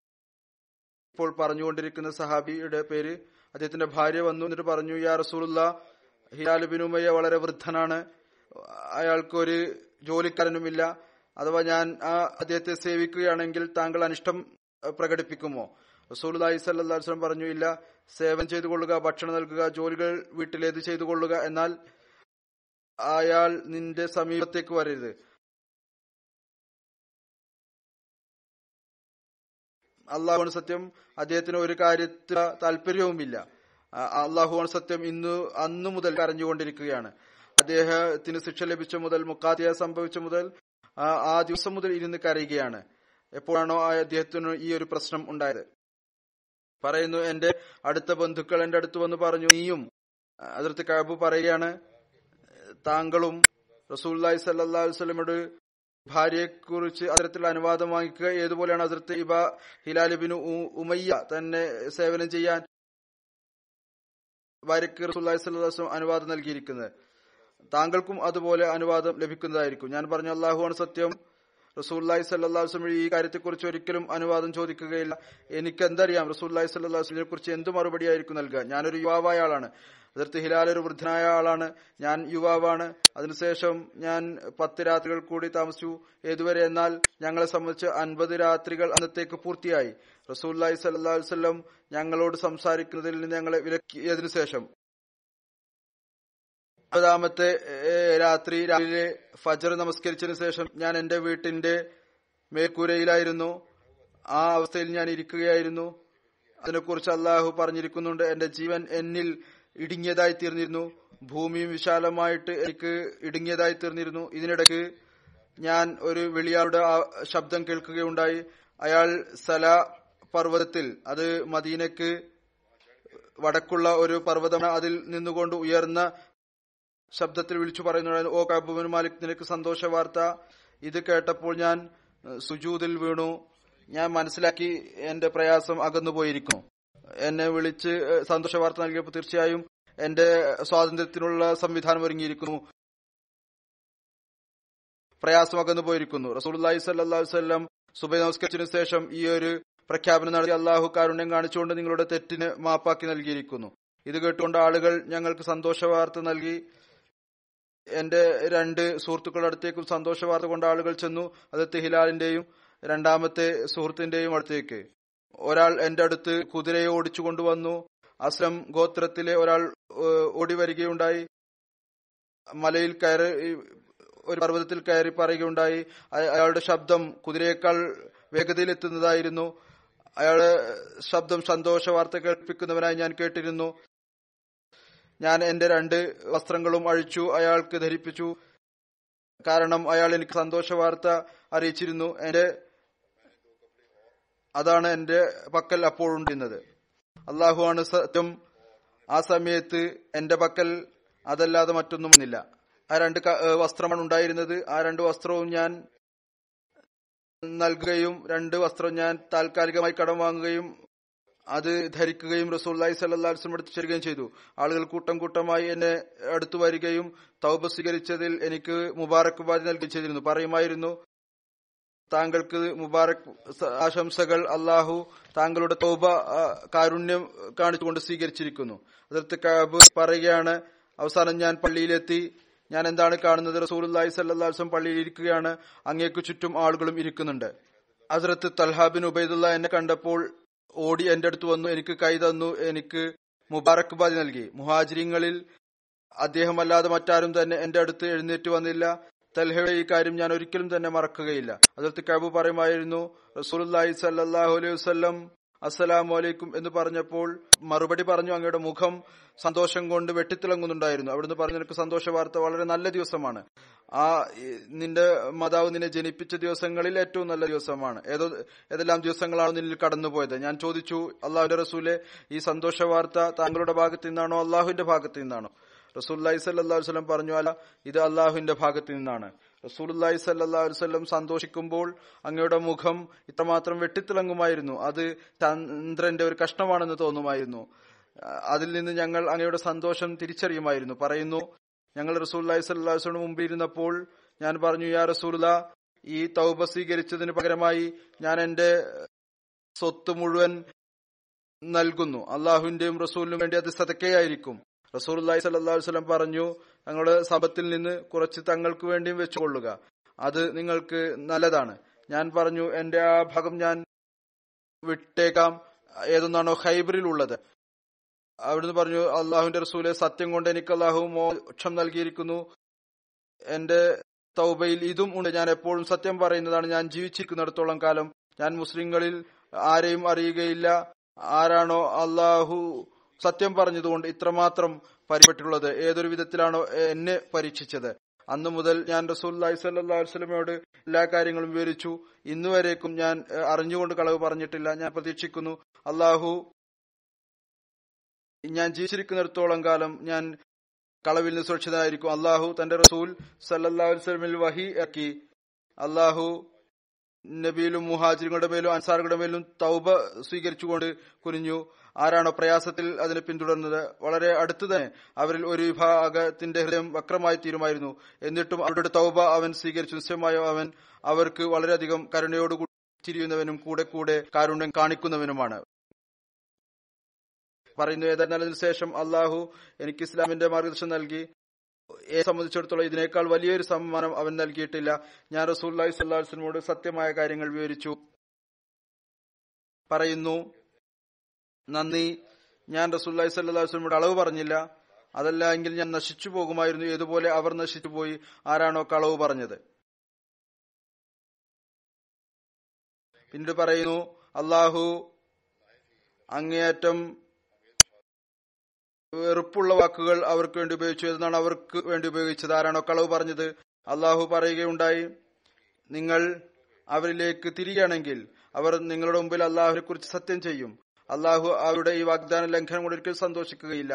ഇപ്പോൾ പറഞ്ഞുകൊണ്ടിരിക്കുന്ന സഹാബിയുടെ പേര് അദ്ദേഹത്തിന്റെ ഭാര്യ വന്നു എന്നിട്ട് പറഞ്ഞു യാ റസൂലുള്ള ഹിലാൽ ബിൻ ഉമയ്യ വളരെ വൃദ്ധനാണ് അയാൾക്കൊരു ജോലിക്കാരനുമില്ല അഥവാ ഞാൻ ആ അദ്ദേഹത്തെ സേവിക്കുകയാണെങ്കിൽ താങ്കൾ അനിഷ്ടം അഹ്, പ്രകടിപ്പിക്കുമോ റസൂൽ സല്ലല്ലാഹു അലൈഹി വസല്ലം പറഞ്ഞു ഇല്ല സേവനം ചെയ്തു കൊള്ളുക ഭക്ഷണം നൽകുക ജോലികൾ വീട്ടിലേത് ചെയ്തു കൊള്ളുക എന്നാൽ അയാൾ നിന്റെ സമീപത്തേക്ക് വരരുത് അള്ളാഹുവാണ് സത്യം അദ്ദേഹത്തിന് ഒരു കാര്യത്തിൽ താല്പര്യവുമില്ല അ- അള്ളാഹുവാണ് സത്യം ഇന്ന് അന്നു മുതൽ കരഞ്ഞുകൊണ്ടിരിക്കുകയാണ് അദ്ദേഹത്തിന് ശിക്ഷ ലഭിച്ച മുതൽ മുക്കാത്തിയ സംഭവിച്ച മുതൽ ആ ആ ദിവസം മുതൽ ഇരുന്ന് കരയുകയാണ് എപ്പോഴാണോ ആ അദ്ദേഹത്തിന് ഈ ഒരു പ്രശ്നം ഉണ്ടായത് പറയുന്നു എന്റെ അടുത്ത ബന്ധുക്കൾ എന്റെ അടുത്ത് വന്ന് പറഞ്ഞു നീയും അതിർത്ത് കാബു പറയുകയാണ് താങ്കളും റസൂല്ലായി സല്ലാ വസ്ലമോട് ഭാര്യയെ കുറിച്ച് അത്തരത്തിലുള്ള അനുവാദം വാങ്ങിക്കുക ഏതുപോലെയാണ് അതിർത്ത് ഇബ ഹിലാലിബിന് ഉമയ്യ തന്നെ സേവനം ചെയ്യാൻ ഭാര്യയ്ക്ക് റസൂല്ലായി സ്വല്ലം അനുവാദം നൽകിയിരിക്കുന്നത് താങ്കൾക്കും അതുപോലെ അനുവാദം ലഭിക്കുന്നതായിരിക്കും ഞാൻ പറഞ്ഞു അള്ളാഹുവാണ് സത്യം റസൂല്ലായി സല്ലാസ്ലം ഈ കാര്യത്തെക്കുറിച്ച് ഒരിക്കലും അനുവാദം ചോദിക്കുകയില്ല എനിക്ക് എന്തറിയാം റസൂല്ലായി സല്ലാസ്ലിനെ കുറിച്ച് എന്ത് മറുപടിയായിരിക്കും നൽകുക ഞാനൊരു യുവാവായ ആളാണ് അതിർത്ത് ഹിലാൽ ഒരു വൃദ്ധനായ ആളാണ് ഞാൻ യുവാവാണ് അതിനുശേഷം ഞാൻ പത്ത് രാത്രികൾ കൂടി താമസിച്ചു ഏതുവരെ എന്നാൽ ഞങ്ങളെ സംബന്ധിച്ച് അൻപത് രാത്രികൾ അന്നത്തേക്ക് പൂർത്തിയായി റസൂല്ലായി സല്ലാ വല്ലം ഞങ്ങളോട് സംസാരിക്കുന്നതിൽ നിന്ന് ഞങ്ങളെ വിലക്കിയതിനു ശേഷം ഒമ്പതാമത്തെ ഏഹ്, രാത്രി രാവിലെ ഫജർ നമസ്കരിച്ചതിനു ശേഷം ഞാൻ എന്റെ വീട്ടിന്റെ മേൽക്കൂരയിലായിരുന്നു ആ അവസ്ഥയിൽ ഞാൻ ഇരിക്കുകയായിരുന്നു അതിനെക്കുറിച്ച് അള്ളാഹു പറഞ്ഞിരിക്കുന്നുണ്ട് എന്റെ ജീവൻ എന്നിൽ ഇടുങ്ങിയതായി തീർന്നിരുന്നു ഭൂമിയും വിശാലമായിട്ട് എനിക്ക് ഇടുങ്ങിയതായി തീർന്നിരുന്നു ഇതിനിടയ്ക്ക് ഞാൻ ഒരു വെളിയാളുടെ ആ ശബ്ദം കേൾക്കുകയുണ്ടായി അയാൾ സല പർവ്വതത്തിൽ അത് മദീനക്ക് വടക്കുള്ള ഒരു പർവ്വതമാണ് അതിൽ നിന്നുകൊണ്ട് ഉയർന്ന ശബ്ദത്തിൽ വിളിച്ചു പറയുന്നുണ്ടായിരുന്നു ഓ കബുബിൻ മാലിക് നിനക്ക് സന്തോഷ വാർത്ത ഇത് കേട്ടപ്പോൾ ഞാൻ ഏഹ്, സുജൂദിൽ വീണു ഞാൻ മനസ്സിലാക്കി എന്റെ പ്രയാസം അകന്നുപോയിരിക്കുന്നു എന്നെ വിളിച്ച് ഏഹ്, സന്തോഷ വാർത്ത നൽകിയപ്പോൾ തീർച്ചയായും എന്റെ സ്വാതന്ത്ര്യത്തിനുള്ള സംവിധാനം ഒരുങ്ങിയിരിക്കുന്നു പ്രയാസം അകന്നു പോയിരിക്കുന്നു റസൂലി സല്ലാ വല്ലം സുബൈ നമസ്കരിച്ചതിനു ശേഷം ഈ ഒരു പ്രഖ്യാപനം നടത്തി അള്ളാഹു കാരുണ്യം കാണിച്ചുകൊണ്ട് നിങ്ങളുടെ തെറ്റിന് മാപ്പാക്കി നൽകിയിരിക്കുന്നു ഇത് കേട്ടുകൊണ്ട് ആളുകൾ ഞങ്ങൾക്ക് സന്തോഷ വാർത്ത നൽകി എന്റെ രണ്ട് സുഹൃത്തുക്കളുടെ അടുത്തേക്കും സന്തോഷ വാർത്ത കൊണ്ട് ആളുകൾ ചെന്നു അത് ഹിലാലിന്റെയും രണ്ടാമത്തെ സുഹൃത്തിന്റെയും അടുത്തേക്ക് ഒരാൾ എന്റെ അടുത്ത് കുതിരയെ ഓടിച്ചു കൊണ്ടുവന്നു അസ്ലം ഗോത്രത്തിലെ ഒരാൾ ഏഹ്, ഓടി വരികയുണ്ടായി മലയിൽ കയറി ഒരു പർവ്വതത്തിൽ കയറി പറയുകയുണ്ടായി അയ- അയാളുടെ ശബ്ദം കുതിരയേക്കാൾ വേഗതയിൽ എത്തുന്നതായിരുന്നു അയാളുടെ ശബ്ദം സന്തോഷ വാർത്ത കേൾപ്പിക്കുന്നവനായി ഞാൻ കേട്ടിരുന്നു ഞാൻ എന്റെ രണ്ട് വസ്ത്രങ്ങളും അഴിച്ചു അയാൾക്ക് ധരിപ്പിച്ചു കാരണം അയാൾ എനിക്ക് സന്തോഷ വാർത്ത അറിയിച്ചിരുന്നു എന്റെ അതാണ് എന്റെ പക്കൽ അപ്പോഴുണ്ടിരുന്നത് അള്ളാഹുവാണ് സത്യം ആ സമയത്ത് എന്റെ പക്കൽ അതല്ലാതെ മറ്റൊന്നും വന്നില്ല ആ രണ്ട് ക- ഏഹ് വസ്ത്രമാണ് ഉണ്ടായിരുന്നത് ആ രണ്ട് വസ്ത്രവും ഞാൻ നൽകുകയും രണ്ട് വസ്ത്രം ഞാൻ താൽക്കാലികമായി കടം വാങ്ങുകയും അത് ധരിക്കുകയും റസൂല്ലായി സല്ലാസ്ലം എടുത്ത് ചേരുകയും ചെയ്തു ആളുകൾ കൂട്ടം കൂട്ടമായി എന്നെ അടുത്തു വരികയും തൗബ സ്വീകരിച്ചതിൽ എനിക്ക് മുബാറക് ബാദി നൽകുകയും ചെയ്തിരുന്നു പറയുമായിരുന്നു താങ്കൾക്ക് മുബാറക് സ- ആശംസകൾ അള്ളാഹു താങ്കളുടെ തൗബ ആ, കാരുണ്യം കാണിച്ചുകൊണ്ട് സ്വീകരിച്ചിരിക്കുന്നു അതിർത്ത് കഅബ് പറയുകയാണ് അവസാനം ഞാൻ പള്ളിയിലെത്തി ഞാൻ എന്താണ് കാണുന്നത് റസൂലുള്ളാഹി സ്വല്ലല്ലാഹു അലൈഹി വസല്ലം പള്ളിയിൽ ഇരിക്കുകയാണ് അങ്ങേക്ക് ചുറ്റും ആളുകളും ഇരിക്കുന്നുണ്ട് ഹസ്രത്ത് തൽഹാബിൻ ഉബൈദുള്ള എന്നെ കണ്ടപ്പോൾ ഓടി എന്റെ അടുത്ത് വന്നു എനിക്ക് കൈ തന്നു എനിക്ക് മുബാറക് ബാദി നൽകി മുഹാജിരിങ്ങളിൽ അദ്ദേഹമല്ലാതെ മറ്റാരും തന്നെ എന്റെ അടുത്ത് എഴുന്നേറ്റ് വന്നില്ല തൽഹയുടെ ഈ കാര്യം ഞാൻ ഒരിക്കലും തന്നെ മറക്കുകയില്ല അതിർത്ത് കബു പറയുമായിരുന്നു റസൂലുള്ളാഹി സല്ലല്ലാഹു അലൈഹി വസല്ലം അസ്സലാമു അലൈക്കും എന്ന് പറഞ്ഞപ്പോൾ മറുപടി പറഞ്ഞു അങ്ങയുടെ മുഖം സന്തോഷം കൊണ്ട് വെട്ടിത്തിളങ്ങുന്നുണ്ടായിരുന്നു അവിടുന്ന് പറഞ്ഞു നിനക്ക് സന്തോഷ വാർത്ത വളരെ നല്ല ദിവസമാണ് ആ ഈ, നിന്റെ മാതാവ് നിന്നെ ജനിപ്പിച്ച ദിവസങ്ങളിൽ ഏറ്റവും നല്ല ദിവസമാണ് ഏതോ ഏതെല്ലാം ദിവസങ്ങളാണ് നിന്നിൽ കടന്നുപോയത് ഞാൻ ചോദിച്ചു അള്ളാഹുന്റെ റസൂലെ ഈ സന്തോഷ വാർത്ത താങ്കളുടെ ഭാഗത്ത് നിന്നാണോ അള്ളാഹുവിന്റെ ഭാഗത്ത് നിന്നാണോ റസൂല്ലി സല്ലാ വസ്ലം പറഞ്ഞു അല്ല ഇത് അള്ളാഹുവിന്റെ ഭാഗത്ത് നിന്നാണ് റസൂലി സല്ലാ വസ്ലം സന്തോഷിക്കുമ്പോൾ അങ്ങയുടെ മുഖം ഇത്രമാത്രം വെട്ടിത്തിളങ്ങുമായിരുന്നു അത് ചന്ദ്രന്റെ ഒരു കഷ്ണമാണെന്ന് തോന്നുമായിരുന്നു അഹ് അതിൽ നിന്ന് ഞങ്ങൾ അങ്ങയുടെ സന്തോഷം തിരിച്ചറിയുമായിരുന്നു പറയുന്നു ഞങ്ങൾ റസൂല്ലി സല്ലാസ്ലിന് മുമ്പിൽ ഇരുന്നപ്പോൾ ഞാൻ പറഞ്ഞു യാ റസൂല ഈ തൗബ സ്വീകരിച്ചതിന് പകരമായി ഞാൻ എന്റെ സ്വത്ത് മുഴുവൻ നൽകുന്നു അള്ളാഹുവിന്റെയും റസൂലിനും വേണ്ടി അത് സതക്കയായിരിക്കും റസൂൽ അള്ളാഹി സല്ലാ വസ്ലം പറഞ്ഞു തങ്ങളുടെ സമ്പത്തിൽ നിന്ന് കുറച്ച് തങ്ങൾക്ക് വേണ്ടിയും വെച്ചുകൊള്ളുക അത് നിങ്ങൾക്ക് നല്ലതാണ് ഞാൻ പറഞ്ഞു എന്റെ ആ ഭാഗം ഞാൻ വിട്ടേക്കാം ഏതൊന്നാണോ ഹൈബറിൽ ഉള്ളത് അവിടുന്ന് പറഞ്ഞു അള്ളാഹുവിന്റെ റസൂലെ സത്യം കൊണ്ട് എനിക്ക് അള്ളാഹു മോക്ഷം നൽകിയിരിക്കുന്നു എന്റെ തൗബയിൽ ഇതും ഉണ്ട് ഞാൻ എപ്പോഴും സത്യം പറയുന്നതാണ് ഞാൻ ജീവിച്ചിരിക്കുന്നിടത്തോളം കാലം ഞാൻ മുസ്ലിങ്ങളിൽ ആരെയും അറിയുകയില്ല ആരാണോ അള്ളാഹു സത്യം പറഞ്ഞതുകൊണ്ട് ഇത്രമാത്രം പരിപ്പെട്ടുള്ളത് ഏതൊരു വിധത്തിലാണോ എന്നെ പരീക്ഷിച്ചത് അന്നു മുതൽ ഞാൻ റസൂല്ലി സല്ലാ വസ്ലമയോട് എല്ലാ കാര്യങ്ങളും വിവരിച്ചു ഇന്നുവരേക്കും ഞാൻ ഏഹ്, അറിഞ്ഞുകൊണ്ട് കളവ് പറഞ്ഞിട്ടില്ല ഞാൻ പ്രതീക്ഷിക്കുന്നു അള്ളാഹു ഞാൻ ജീവിച്ചിരിക്കുന്നിടത്തോളം കാലം ഞാൻ കളവിൽ നിന്ന് സുരക്ഷിതനായിരിക്കും അള്ളാഹു തന്റെ റസൂൽ സല്ലാ വസ്ലമിൽ വഹി ഇറക്കി അള്ളാഹു നബിയിലും മുഹാജിറുകളുടെ മേലും അൻസാറുകളുടെ മേലും തൗബ സ്വീകരിച്ചുകൊണ്ട് കുനിഞ്ഞു ആരാണോ പ്രയാസത്തിൽ അതിനെ പിന്തുടർന്നത് വളരെ അടുത്ത് തന്നെ അവരിൽ ഒരു വിഭാഗത്തിന്റെ ഹൃദയം വക്രമായി തീരുമായിരുന്നു എന്നിട്ടും അവരുടെ തൗബ അവൻ സ്വീകരിച്ചു നിശ്ചയമായോ അവൻ അവർക്ക് വളരെയധികം കരുണയോടുകൂടി തിരിയുന്നവനും കൂടെ കൂടെ കാരുണ്യം കാണിക്കുന്നവനുമാണ് പറയുന്നു ഏതായാലും അതിനുശേഷം അള്ളാഹു എനിക്ക് ഇസ്ലാമിന്റെ മാർഗദർശനം നൽകി എന്നെ സംബന്ധിച്ചിടത്തോളം ഇതിനേക്കാൾ വലിയൊരു സമ്മാനം അവൻ നൽകിയിട്ടില്ല ഞാൻ റസൂല്ലായി സ്വല്ലാസ്ലമോട് സത്യമായ കാര്യങ്ങൾ വിവരിച്ചു പറയുന്നു നന്ദി ഞാൻ റസൂല്ലായി സ്വല്ലാസ്ലമോട് അളവ് പറഞ്ഞില്ല അതല്ല എങ്കിൽ ഞാൻ നശിച്ചു പോകുമായിരുന്നു ഏതുപോലെ അവർ നശിച്ചു പോയി ആരാണോ കളവ് പറഞ്ഞത് പിന്നീട് പറയുന്നു അള്ളാഹു അങ്ങേയറ്റം വെറുപ്പുള്ള വാക്കുകൾ അവർക്ക് വേണ്ടി ഉപയോഗിച്ചു എന്നാണ് അവർക്ക് വേണ്ടി ഉപയോഗിച്ചത് ആരാണോ കളവ് പറഞ്ഞത് അള്ളാഹു പറയുകയുണ്ടായി നിങ്ങൾ അവരിലേക്ക് തിരികെയാണെങ്കിൽ അവർ നിങ്ങളുടെ മുമ്പിൽ അള്ളാഹുവിനെ കുറിച്ച് സത്യം ചെയ്യും അള്ളാഹു അവരുടെ ഈ വാഗ്ദാന ലംഘനം കൊണ്ട് ഒരിക്കലും സന്തോഷിക്കുകയില്ല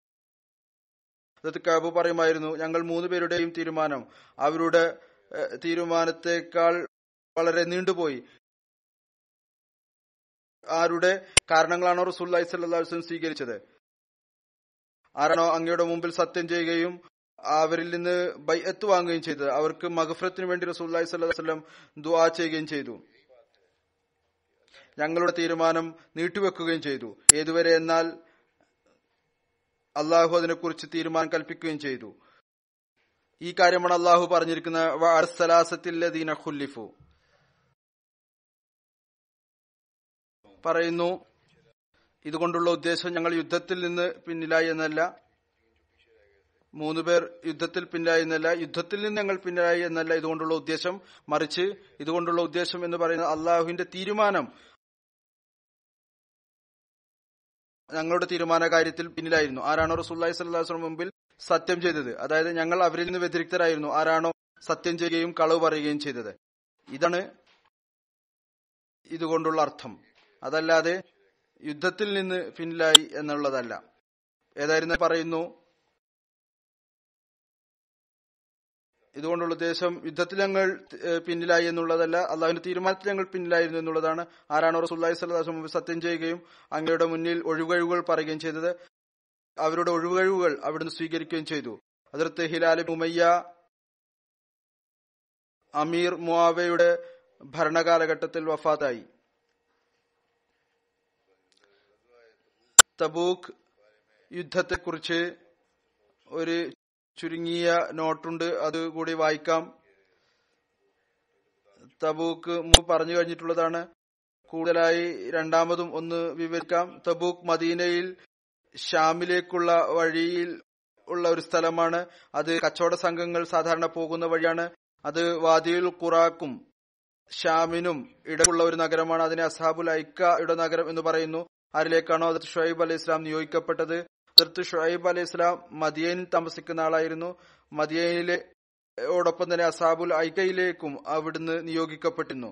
കാബു പറയുമായിരുന്നു ഞങ്ങൾ മൂന്ന് പേരുടെയും തീരുമാനം അവരുടെ ഏഹ്, തീരുമാനത്തെക്കാൾ വളരെ നീണ്ടുപോയി ആരുടെ കാരണങ്ങളാണോ റസൂല്ലി സ്വല്ലാസ്ലം സ്വീകരിച്ചത് ആരാണോ അങ്ങയുടെ മുമ്പിൽ സത്യം ചെയ്യുകയും അവരിൽ നിന്ന് ബൈഅത്ത് വാങ്ങുകയും ചെയ്തത് അവർക്ക് മഹഫ്രത്തിന് വേണ്ടി റസൂല്ലി സ്വല്ലം ദുആ ചെയ്യുകയും ചെയ്തു ഞങ്ങളുടെ തീരുമാനം നീട്ടിവെക്കുകയും ചെയ്തു ഏതുവരെ എന്നാൽ അള്ളാഹു അതിനെക്കുറിച്ച് തീരുമാനം കൽപ്പിക്കുകയും ചെയ്തു ഈ കാര്യമാണ് അള്ളാഹു പറഞ്ഞിരിക്കുന്ന ഖുല്ലിഫു പറയുന്നു ഇതുകൊണ്ടുള്ള ഉദ്ദേശം ഞങ്ങൾ യുദ്ധത്തിൽ നിന്ന് പിന്നിലായി എന്നല്ല മൂന്ന് പേർ യുദ്ധത്തിൽ പിന്നിലായി എന്നല്ല യുദ്ധത്തിൽ നിന്ന് ഞങ്ങൾ പിന്നിലായി എന്നല്ല ഇതുകൊണ്ടുള്ള ഉദ്ദേശം മറിച്ച് ഇതുകൊണ്ടുള്ള ഉദ്ദേശം എന്ന് പറയുന്നത് അള്ളാഹുവിന്റെ തീരുമാനം ഞങ്ങളുടെ തീരുമാന കാര്യത്തിൽ പിന്നിലായിരുന്നു ആരാണോ റസൂല്ലായി സ്വല്ലാസ്ലം മുമ്പിൽ സത്യം ചെയ്തത് അതായത് ഞങ്ങൾ അവരിൽ നിന്ന് വ്യതിരിക്തരായിരുന്നു ആരാണോ സത്യം ചെയ്യുകയും കളവ് പറയുകയും ചെയ്തത് ഇതാണ് ഇതുകൊണ്ടുള്ള അർത്ഥം അതല്ലാതെ യുദ്ധത്തിൽ നിന്ന് പിന്നിലായി എന്നുള്ളതല്ല ഏതായിരുന്നു പറയുന്നു ഇതുകൊണ്ടുള്ള ഉദ്ദേശം യുദ്ധത്തിൽ ഞങ്ങൾ ഏഹ്, പിന്നിലായി എന്നുള്ളതല്ല അള്ളാഹുവിന്റെ തീരുമാനത്തിൽ ഞങ്ങൾ പിന്നിലായിരുന്നു എന്നുള്ളതാണ് ആരാണോ റസൂല്ലായി സ്വലാസ് മുമ്പ് സത്യം ചെയ്യുകയും അങ്ങയുടെ മുന്നിൽ ഒഴിവുകഴിവുകൾ പറയുകയും ചെയ്തത് അവരുടെ ഒഴിവുകഴിവുകൾ അവിടുന്ന് സ്വീകരിക്കുകയും ചെയ്തു അതിർത്ത് ഹിലാൽ ഉമയ്യ അമീർ മുആവയുടെ ഭരണകാലഘട്ടത്തിൽ വഫാത്തായി തബൂക്ക് യുദ്ധത്തെക്കുറിച്ച് ഒരു ചുരുങ്ങിയ നോട്ടുണ്ട് അത് കൂടി വായിക്കാം തബൂക്ക് മുമ്പ് പറഞ്ഞു കഴിഞ്ഞിട്ടുള്ളതാണ് കൂടുതലായി രണ്ടാമതും ഒന്ന് വിവരിക്കാം തബൂക്ക് മദീനയിൽ ഷാമിലേക്കുള്ള വഴിയിൽ ഉള്ള ഒരു സ്ഥലമാണ് അത് കച്ചവട സംഘങ്ങൾ സാധാരണ പോകുന്ന വഴിയാണ് അത് വാദിയുൽ ഖുറാക്കും ഷാമിനും ഇടക്കുള്ള ഒരു നഗരമാണ് അതിനെ അസാബുൽ ഐക്കയുടെ നഗരം എന്ന് പറയുന്നു ആരിലേക്കാണോ അതിർത്ത് ഷുഹൈബ് അലൈഹി ഇസ്ലാം നിയോഗിക്കപ്പെട്ടത് അതിർത്ത് ഷുഹൈബ് അലൈഹി ഇസ്ലാം മദിയനിൽ താമസിക്കുന്ന ആളായിരുന്നു മദിയനിലെ ഓടൊപ്പം തന്നെ അസാബുൽ ഐക്കയിലേക്കും അവിടുന്ന് നിയോഗിക്കപ്പെട്ടിരുന്നു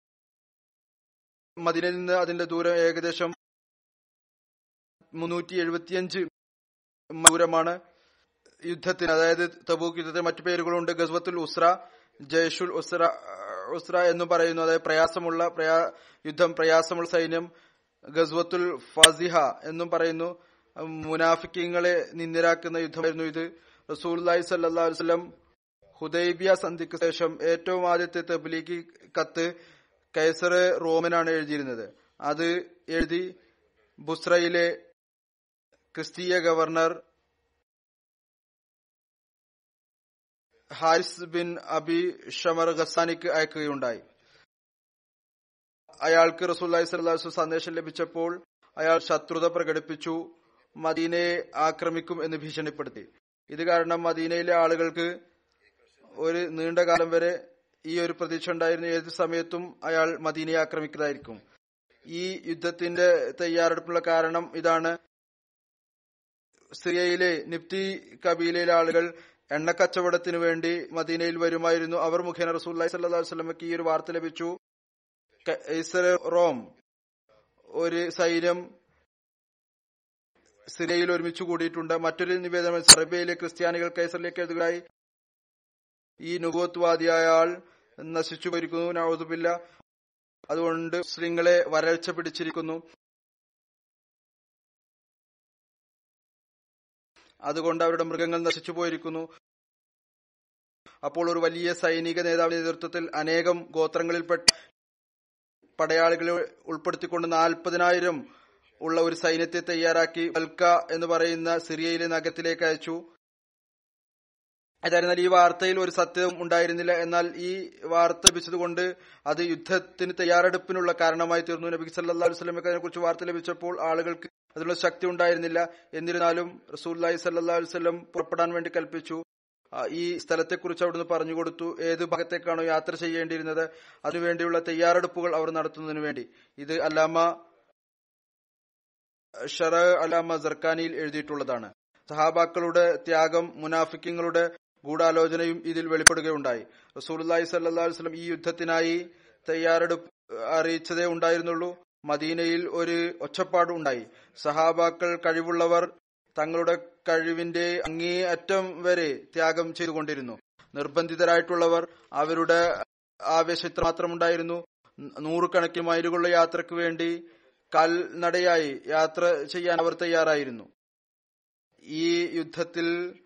മദീനയിൽ നിന്ന് അതിന്റെ ദൂരം ഏകദേശം മുന്നൂറ്റി എഴുപത്തിയഞ്ച് ദൂരമാണ് യുദ്ധത്തിന് അതായത് തബൂക്ക് യുദ്ധത്തിന് മറ്റു പേരുകളുണ്ട് ഗസ്വത്തുൽ ഉസ്ര ജയ്ഷുൽ ഉസ്ര ഉസ്ര എന്ന് പറയുന്നു അതായത് പ്രയാസമുള്ള പ്രയാ യുദ്ധം പ്രയാസമുള്ള സൈന്യം ഗസ്വത്തുൽ ഫസിഹ എന്നും പറയുന്നു മുനാഫിക്കങ്ങളെ നിന്ദരാക്കുന്ന യുദ്ധമായിരുന്നു ഇത് റസൂല്ലി സല്ലാ വസ്ലം ഹുദൈബിയ സന്ധിക്ക് ശേഷം ഏറ്റവും ആദ്യത്തെ തബ്ലീഗി കത്ത് കൈസർ റോമനാണ് എഴുതിയിരുന്നത് അത് എഴുതി ബുസ്രയിലെ ക്രിസ്തീയ ഗവർണർ ഹാരിസ് ബിൻ അബി ഷമർ ഖസാനിക്ക് അയക്കുകയുണ്ടായി അയാൾക്ക് റസൂല്ലി സ്വല്ലാഹു സന്ദേശം ലഭിച്ചപ്പോൾ അയാൾ ശത്രുത പ്രകടിപ്പിച്ചു മദീനയെ ആക്രമിക്കും എന്ന് ഭീഷണിപ്പെടുത്തി ഇത് കാരണം മദീനയിലെ ആളുകൾക്ക് ഒരു നീണ്ട കാലം വരെ ഈ ഒരു പ്രതീക്ഷ ഉണ്ടായിരുന്നു ഏത് സമയത്തും അയാൾ മദീനയെ ആക്രമിക്കുന്നതായിരിക്കും ഈ യുദ്ധത്തിന്റെ തയ്യാറെടുപ്പുള്ള കാരണം ഇതാണ് സിറിയയിലെ നിപ്തി കബീലയിലെ ആളുകൾ എണ്ണക്കച്ചവടത്തിന് വേണ്ടി മദീനയിൽ വരുമായിരുന്നു അവർ മുഖേന റസൂല്ലി സല്ലു വസ്ലമക്ക് ഈ ഒരു വാർത്ത ലഭിച്ചു കൈസർ റോം ഒരു സൈന്യം സിറിയയിൽ ഒരുമിച്ച് കൂടിയിട്ടുണ്ട് മറ്റൊരു നിവേദനം സെർബിയയിലെ ക്രിസ്ത്യാനികൾ കൈസറിലേക്ക് എഴുതുകയായി ഈ നുഗോത്വാദിയായ ആൾ നശിച്ചു പോയിരിക്കുന്നു നവതുമില്ല അതുകൊണ്ട് മുസ്ലിങ്ങളെ വരൾച്ച പിടിച്ചിരിക്കുന്നു അതുകൊണ്ട് അവരുടെ മൃഗങ്ങൾ നശിച്ചു പോയിരിക്കുന്നു അപ്പോൾ ഒരു വലിയ സൈനിക നേതാവിന്റെ നേതൃത്വത്തിൽ അനേകം ഗോത്രങ്ങളിൽപ്പെട്ട പടയാളികളെ ഉൾപ്പെടുത്തിക്കൊണ്ട് നാൽപ്പതിനായിരം ഉള്ള ഒരു സൈന്യത്തെ തയ്യാറാക്കി വൽക്ക എന്ന് പറയുന്ന സിറിയയിലെ നഗരത്തിലേക്ക് അയച്ചു അതായിരുന്നാൽ ഈ വാർത്തയിൽ ഒരു സത്യം ഉണ്ടായിരുന്നില്ല എന്നാൽ ഈ വാർത്ത ലഭിച്ചതുകൊണ്ട് അത് യുദ്ധത്തിന് തയ്യാറെടുപ്പിനുള്ള കാരണമായി തീർന്നു നബി സല്ലാ വസ്ലമക്ക് അതിനെ കുറിച്ച് വാർത്ത ലഭിച്ചപ്പോൾ ആളുകൾക്ക് അതിനുള്ള ശക്തി ഉണ്ടായിരുന്നില്ല എന്നിരുന്നാലും റസൂല്ലായി സല്ലാ വസ്ലം പുറപ്പെടാൻ വേണ്ടി കൽപ്പിച്ചു ഈ സ്ഥലത്തെക്കുറിച്ച് അവിടുന്ന് പറഞ്ഞു കൊടുത്തു ഏത് ഭാഗത്തേക്കാണോ യാത്ര ചെയ്യേണ്ടിയിരുന്നത് അതിനുവേണ്ടിയുള്ള തയ്യാറെടുപ്പുകൾ അവർ നടത്തുന്നതിനു വേണ്ടി ഇത് അല്ലാമ ഷറ അലാമ ജർക്കാനിയിൽ എഴുതിയിട്ടുള്ളതാണ് സഹാബാക്കളുടെ ത്യാഗം മുനാഫിക്കങ്ങളുടെ ഗൂഢാലോചനയും ഇതിൽ വെളിപ്പെടുകയുണ്ടായി റസൂലി സല്ലാ വസ്ലം ഈ യുദ്ധത്തിനായി തയ്യാറെടുപ്പ് അറിയിച്ചതേ ഉണ്ടായിരുന്നുള്ളൂ മദീനയിൽ ഒരു ഒച്ചപ്പാട് ഉണ്ടായി സഹാബാക്കൾ കഴിവുള്ളവർ തങ്ങളുടെ കഴിവിന്റെ അങ്ങേ അറ്റം വരെ ത്യാഗം ചെയ്തുകൊണ്ടിരുന്നു നിർബന്ധിതരായിട്ടുള്ളവർ അവരുടെ ആവേശം ഇത്രമാത്രമുണ്ടായിരുന്നു നൂറുകണക്കിന് മൈലുകളുള്ള യാത്രയ്ക്ക് വേണ്ടി കാൽനടയായി യാത്ര ചെയ്യാൻ അവർ തയ്യാറായിരുന്നു ഈ യുദ്ധത്തിൽ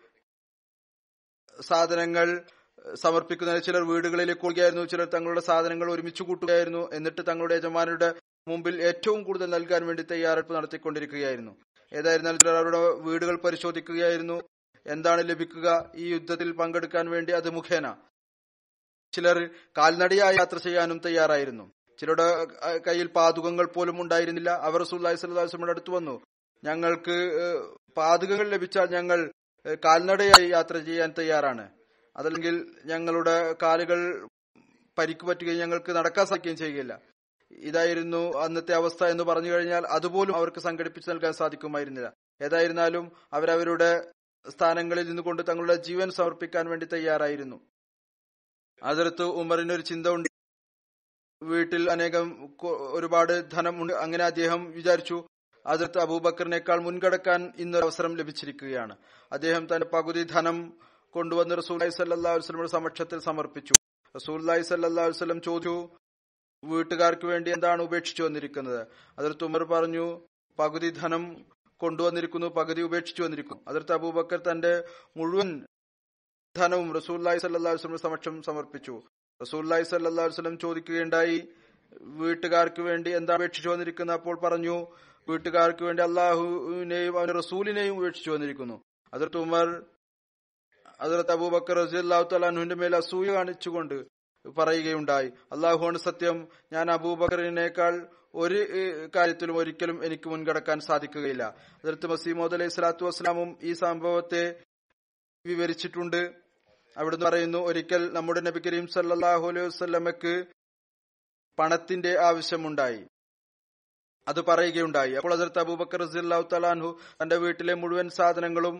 സാധനങ്ങൾ സമർപ്പിക്കുന്നതിന് ചിലർ വീടുകളിലേക്ക് കൊടുക്കുകയായിരുന്നു ചിലർ തങ്ങളുടെ സാധനങ്ങൾ ഒരുമിച്ച് കൂട്ടുകയായിരുന്നു എന്നിട്ട് തങ്ങളുടെ യജമാനരുടെ മുമ്പിൽ ഏറ്റവും കൂടുതൽ നൽകാൻ വേണ്ടി തയ്യാറെടുപ്പ് നടത്തിക്കൊണ്ടിരിക്കുകയായിരുന്നു ഏതായിരുന്നാലും ചിലർ അവരുടെ വീടുകൾ പരിശോധിക്കുകയായിരുന്നു എന്താണ് ലഭിക്കുക ഈ യുദ്ധത്തിൽ പങ്കെടുക്കാൻ വേണ്ടി അത് മുഖേന ചിലർ കാൽനടയായി യാത്ര ചെയ്യാനും തയ്യാറായിരുന്നു ചിലരുടെ കയ്യിൽ പാതുകങ്ങൾ പോലും ഉണ്ടായിരുന്നില്ല അവർ റസൂല്ലായി സ്വല്ലാസ്ലമിയുടെ അടുത്ത് വന്നു ഞങ്ങൾക്ക് പാതുകങ്ങൾ ലഭിച്ചാൽ ഞങ്ങൾ കാൽനടയായി യാത്ര ചെയ്യാൻ തയ്യാറാണ് അതല്ലെങ്കിൽ ഞങ്ങളുടെ കാലുകൾ പരിക്ക് പറ്റുകയും ഞങ്ങൾക്ക് നടക്കാൻ സാധിക്കുകയും ചെയ്യുകയില്ല ഇതായിരുന്നു അന്നത്തെ അവസ്ഥ എന്ന് പറഞ്ഞു കഴിഞ്ഞാൽ അതുപോലും അവർക്ക് സംഘടിപ്പിച്ചു നൽകാൻ സാധിക്കുമായിരുന്നില്ല ഏതായിരുന്നാലും അവരവരുടെ സ്ഥാനങ്ങളിൽ നിന്നുകൊണ്ട് തങ്ങളുടെ ജീവൻ സമർപ്പിക്കാൻ വേണ്ടി തയ്യാറായിരുന്നു അതിർത്ത് ഉമറിന് ഒരു ചിന്ത ഉണ്ട് വീട്ടിൽ അനേകം ഒരുപാട് ധനമുണ്ട് അങ്ങനെ അദ്ദേഹം വിചാരിച്ചു അതിർത്ത് അബൂബക്കറിനേക്കാൾ മുൻകടക്കാൻ ഇന്നൊരു അവസരം ലഭിച്ചിരിക്കുകയാണ് അദ്ദേഹം തന്റെ പകുതി ധനം കൊണ്ടുവന്ന് റസൂലി സല്ലാ വസ്ലമിയുടെ സമക്ഷത്തിൽ സമർപ്പിച്ചു റസൂല്ലായി സല്ലാ വസ്ലം ചോദിച്ചു വീട്ടുകാർക്ക് വേണ്ടി എന്താണ് ഉപേക്ഷിച്ചു വന്നിരിക്കുന്നത് അതിർത്ത് ഉമർ പറഞ്ഞു പകുതി ധനം കൊണ്ടുവന്നിരിക്കുന്നു പകുതി ഉപേക്ഷിച്ചു വന്നിരിക്കുന്നു അതിർത്ത് അബൂബക്കർ തന്റെ മുഴുവൻ ധനവും റസൂല്ലായി സല്ലാ വസ്ലമിന്റെ സമക്ഷം സമർപ്പിച്ചു റസൂല്ലായി സല്ലാ വസ്ലം ചോദിക്കുകയുണ്ടായി വീട്ടുകാർക്ക് വേണ്ടി എന്താ ഉപേക്ഷിച്ചു വന്നിരിക്കുന്നത് അപ്പോൾ പറഞ്ഞു വീട്ടുകാർക്ക് വേണ്ടി അള്ളാഹുവിനെയും അവന്റെ റസൂലിനെയും ഉപേക്ഷിച്ചു വന്നിരിക്കുന്നു അതിർത്ത് ഉമർ അതിർത്ത് അബൂബക്കർ റസിഅള്ളാഹു തലാഹുവിന്റെ മേൽ അസൂയ കാണിച്ചുകൊണ്ട് പറയുകയുണ്ടായി അള്ളാഹുവാണ് സത്യം ഞാൻ അബൂബക്കറിനേക്കാൾ ഒരു കാര്യത്തിലും ഒരിക്കലും എനിക്ക് മുൻകടക്കാൻ സാധിക്കുകയില്ല അതിർത്ത് മസീമോദ് അലൈഹി സ്വലാത്തു വസ്സലാമും ഈ സംഭവത്തെ വിവരിച്ചിട്ടുണ്ട് അവിടുന്ന് പറയുന്നു ഒരിക്കൽ നമ്മുടെ നബി കരീം സല്ലാഹു അലൈഹി വസ്ലമക്ക് പണത്തിന്റെ ആവശ്യമുണ്ടായി അത് പറയുകയുണ്ടായി അപ്പോൾ അതിർത്ത് അബൂബക്കർ റസിഅള്ളാഹു തലാൻഹു തന്റെ വീട്ടിലെ മുഴുവൻ സാധനങ്ങളും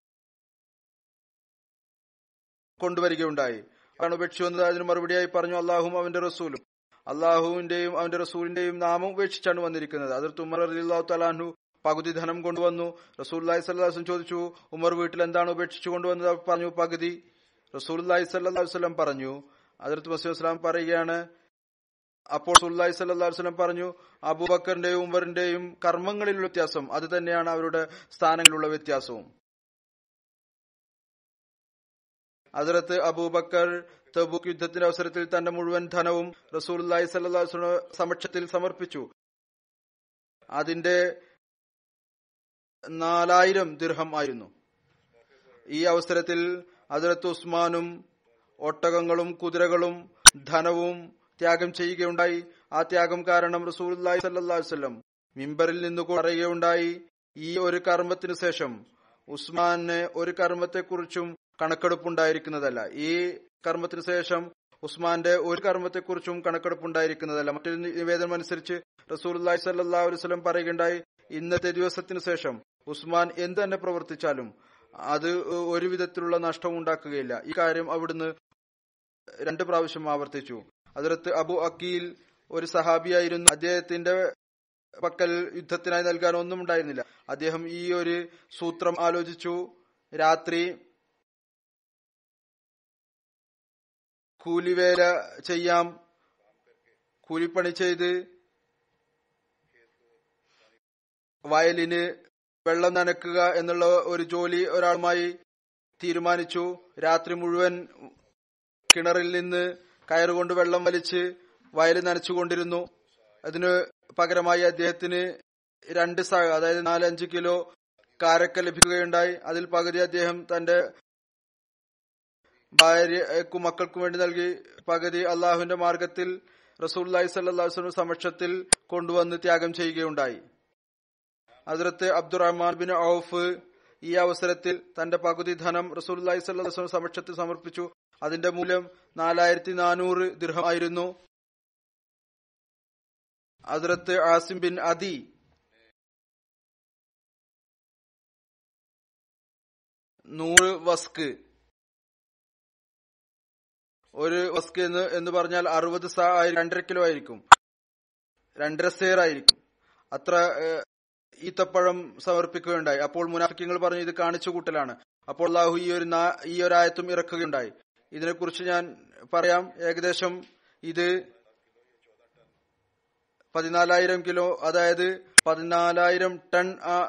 കൊണ്ടുവരികയുണ്ടായി അതാണ് ഉപേക്ഷിച്ചു വന്നത് അതിന് മറുപടിയായി പറഞ്ഞു അള്ളാഹും അവന്റെ റസൂലും അള്ളാഹുവിന്റെയും അവന്റെ റസൂലിന്റെയും നാമം ഉപേക്ഷിച്ചാണ് വന്നിരിക്കുന്നത് അതിർത്ത് ഉമർ അലിള്ളാഹു തലാൻഹു പകുതി ധനം കൊണ്ടുവന്നു റസൂല്ലായി സല്ലാസ്ലം ചോദിച്ചു ഉമർ വീട്ടിൽ എന്താണ് ഉപേക്ഷിച്ചു കൊണ്ടുവന്നത് പറഞ്ഞു പകുതി റസൂല്ലായി സല്ലാ വസ്ലം പറഞ്ഞു അതിർത്ത് മസീദ് വസ്ലാം പറയുകയാണ് അപ്പോൾ സുല്ലായി സല്ലാ വസ്ലം പറഞ്ഞു അബൂബക്കറിന്റെയും ഉമറിന്റെയും കർമ്മങ്ങളിലുള്ള വ്യത്യാസം അത് തന്നെയാണ് അവരുടെ സ്ഥാനങ്ങളിലുള്ള വ്യത്യാസവും അതിർത്ത് അബൂബക്കർ തബൂക്ക് യുദ്ധത്തിന്റെ അവസരത്തിൽ തന്റെ മുഴുവൻ ധനവും റസൂലി സല്ലാസ്ലം സമക്ഷത്തിൽ സമർപ്പിച്ചു അതിന്റെ നാലായിരം ദിർഹം ആയിരുന്നു ഈ അവസരത്തിൽ അതിർത്ത് ഉസ്മാനും ഒട്ടകങ്ങളും കുതിരകളും ധനവും ത്യാഗം ചെയ്യുകയുണ്ടായി ആ ത്യാഗം കാരണം റസൂലി സല്ലാസ്ലം മിമ്പറിൽ നിന്ന് പറയുകയുണ്ടായി ഈ ഒരു കർമ്മത്തിനു ശേഷം ഉസ്മാന് ഒരു കർമ്മത്തെക്കുറിച്ചും കണക്കെടുപ്പുണ്ടായിരിക്കുന്നതല്ല ഈ കർമ്മത്തിന് ശേഷം ഉസ്മാന്റെ ഒരു കർമ്മത്തെക്കുറിച്ചും കണക്കെടുപ്പുണ്ടായിരിക്കുന്നതല്ല മറ്റൊരു നിവേദനം അനുസരിച്ച് റസൂൽ സല്ലാ അലുവലം പറയുകയുണ്ടായി ഇന്നത്തെ ദിവസത്തിന് ശേഷം ഉസ്മാൻ എന്ത് തന്നെ പ്രവർത്തിച്ചാലും അത് ഒരു വിധത്തിലുള്ള നഷ്ടവും ഉണ്ടാക്കുകയില്ല ഈ കാര്യം അവിടുന്ന് രണ്ട് പ്രാവശ്യം ആവർത്തിച്ചു അതിർത്ത് അബു അക്കീൽ ഒരു സഹാബിയായിരുന്നു അദ്ദേഹത്തിന്റെ പക്കൽ യുദ്ധത്തിനായി നൽകാൻ ഒന്നും ഉണ്ടായിരുന്നില്ല അദ്ദേഹം ഈ ഒരു സൂത്രം ആലോചിച്ചു രാത്രി കൂലിവേല ചെയ്യാം കൂലിപ്പണി ചെയ്ത് വയലിന് വെള്ളം നനക്കുക എന്നുള്ള ഒരു ജോലി ഒരാളുമായി തീരുമാനിച്ചു രാത്രി മുഴുവൻ കിണറിൽ നിന്ന് കയറുകൊണ്ട് വെള്ളം വലിച്ച് വയൽ നനച്ചുകൊണ്ടിരുന്നു അതിന് പകരമായി അദ്ദേഹത്തിന് രണ്ട് സ അതായത് നാലഞ്ച് കിലോ കാരക്ക ലഭിക്കുകയുണ്ടായി അതിൽ പകുതി അദ്ദേഹം തന്റെ ഭാര്യക്കും മക്കൾക്കും വേണ്ടി നൽകി പകുതി അള്ളാഹുവിന്റെ മാർഗത്തിൽ റസൂല്ലായി സല്ലാസ്ലം സമക്ഷത്തിൽ കൊണ്ടുവന്ന് ത്യാഗം ചെയ്യുകയുണ്ടായി ഹസ്രത്ത് അബ്ദുറഹ്മാൻ ബിൻ ഔഫ് ഈ അവസരത്തിൽ തന്റെ പകുതി ധനം റസൂല്ലായി സല്ലാസ്ലം സമക്ഷത്തിൽ സമർപ്പിച്ചു അതിന്റെ മൂല്യം നാലായിരത്തി നാനൂറ് ദീർഘമായിരുന്നു ഹസ്രത്ത് ആസിം ബിൻ അദി നൂറ് വസ്ക് ഒരു വസ്ക് എന്ന് എന്ന് പറഞ്ഞാൽ അറുപത് സാ രണ്ടര കിലോ ആയിരിക്കും രണ്ടര സേർ ആയിരിക്കും അത്ര ഈത്തപ്പഴം സമർപ്പിക്കുകയുണ്ടായി അപ്പോൾ മുനാഫിക്കങ്ങൾ പറഞ്ഞു ഇത് കാണിച്ചു കൂട്ടലാണ് അപ്പോൾ അള്ളാഹു ഈ ഒരു ഈ ഒരു ആയത്തും ഇറക്കുകയുണ്ടായി ഇതിനെക്കുറിച്ച് ഞാൻ പറയാം ഏകദേശം ഇത് പതിനാലായിരം കിലോ അതായത് പതിനാലായിരം ടൺ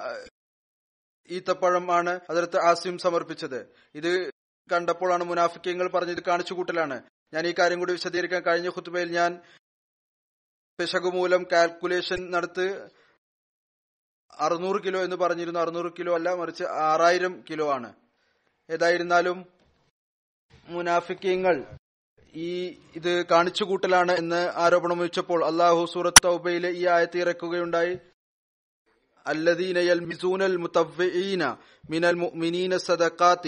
ഈത്തപ്പഴം ആണ് അതിർത്ത് ആസിം സമർപ്പിച്ചത് ഇത് കണ്ടപ്പോഴാണ് മുനാഫിക്കങ്ങൾ പറഞ്ഞത് കാണിച്ചു കൂട്ടലാണ് ഞാൻ ഈ കാര്യം കൂടി വിശദീകരിക്കാൻ കഴിഞ്ഞ ഖുത്തുബയിൽ ഞാൻ പിശകു മൂലം കാൽക്കുലേഷൻ നടത്ത് അറുന്നൂറ് കിലോ എന്ന് പറഞ്ഞിരുന്നു അറുന്നൂറ് കിലോ അല്ല മറിച്ച് ആറായിരം കിലോ ആണ് ഏതായിരുന്നാലും മുനാഫിക്കങ്ങൾ ഈ ഇത് കാണിച്ചു കൂട്ടലാണ് എന്ന് ആരോപണം വെച്ചപ്പോൾ അള്ളാഹു സൂറത്ത് തൗബയിലെ ഈ ആയത്ത് ഇറക്കുകയുണ്ടായി الذين يلمزون المطوعين من المؤمنين الصدقات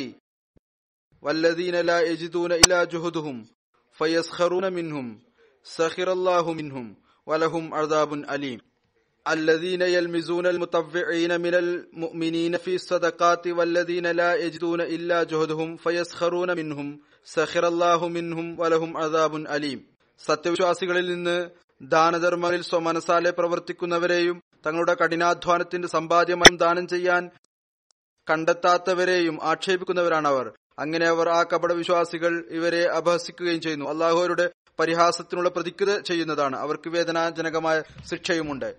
والذين لا يجدون إلا جهدهم فيسخرون منهم سخر الله منهم ولهم عذاب أليم الذين يلمزون المطوعين من المؤمنين في الصدقات والذين لا يجدون إلا جهدهم فيسخرون منهم സഖിർ അള്ളാഹു മിൻഹും വലഹും അദാബുൻ അലീം സത്യവിശ്വാസികളിൽ നിന്ന് ദാനധർമ്മങ്ങളിൽ സ്വമനസാലെ പ്രവർത്തിക്കുന്നവരെയും തങ്ങളുടെ കഠിനാധ്വാനത്തിന്റെ സമ്പാദ്യമായും ദാനം ചെയ്യാൻ കണ്ടെത്താത്തവരെയും ആക്ഷേപിക്കുന്നവരാണ് അവർ അങ്ങനെ അവർ ആ കപട വിശ്വാസികൾ ഇവരെ അപഹസിക്കുകയും ചെയ്യുന്നു അള്ളാഹു അവരുടെ പരിഹാസത്തിനുള്ള പ്രതിജ്ഞത ചെയ്യുന്നതാണ് അവർക്ക് വേദനാജനകമായ ശിക്ഷയുമുണ്ട്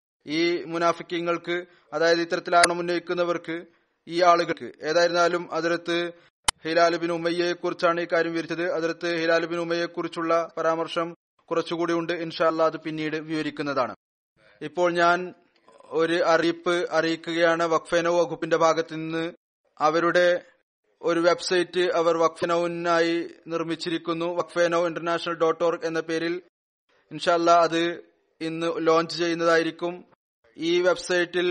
ഈ മുനാഫിക്കങ്ങൾക്ക് അതായത് ഇത്തരത്തിലാണ് ഉന്നയിക്കുന്നവർക്ക് ഈ ആളുകൾക്ക് ഏതായിരുന്നാലും അതിർത്ത് ഹിലാലുബിൻ ഉമ്മയെ കുറിച്ചാണ് ഈ കാര്യം വിവരിച്ചത് അതിർത്ത് ഹിലാലുബിൻ ഉമ്മയെ കുറിച്ചുള്ള പരാമർശം കുറച്ചുകൂടി ഉണ്ട് ഇൻഷാല്ല അത് പിന്നീട് വിവരിക്കുന്നതാണ് ഇപ്പോൾ ഞാൻ ഒരു അറിയിപ്പ് അറിയിക്കുകയാണ് വഖഫനോ വകുപ്പിന്റെ ഭാഗത്ത് നിന്ന് അവരുടെ ഒരു വെബ്സൈറ്റ് അവർ വഖഫനോവിനായി നിർമ്മിച്ചിരിക്കുന്നു വഖഫനോ ഇന്റർനാഷണൽ ഡോട്ട് ഓർഗ് എന്ന പേരിൽ ഇൻഷാല്ല അത് ഇന്ന് ലോഞ്ച് ചെയ്യുന്നതായിരിക്കും ഈ വെബ്സൈറ്റിൽ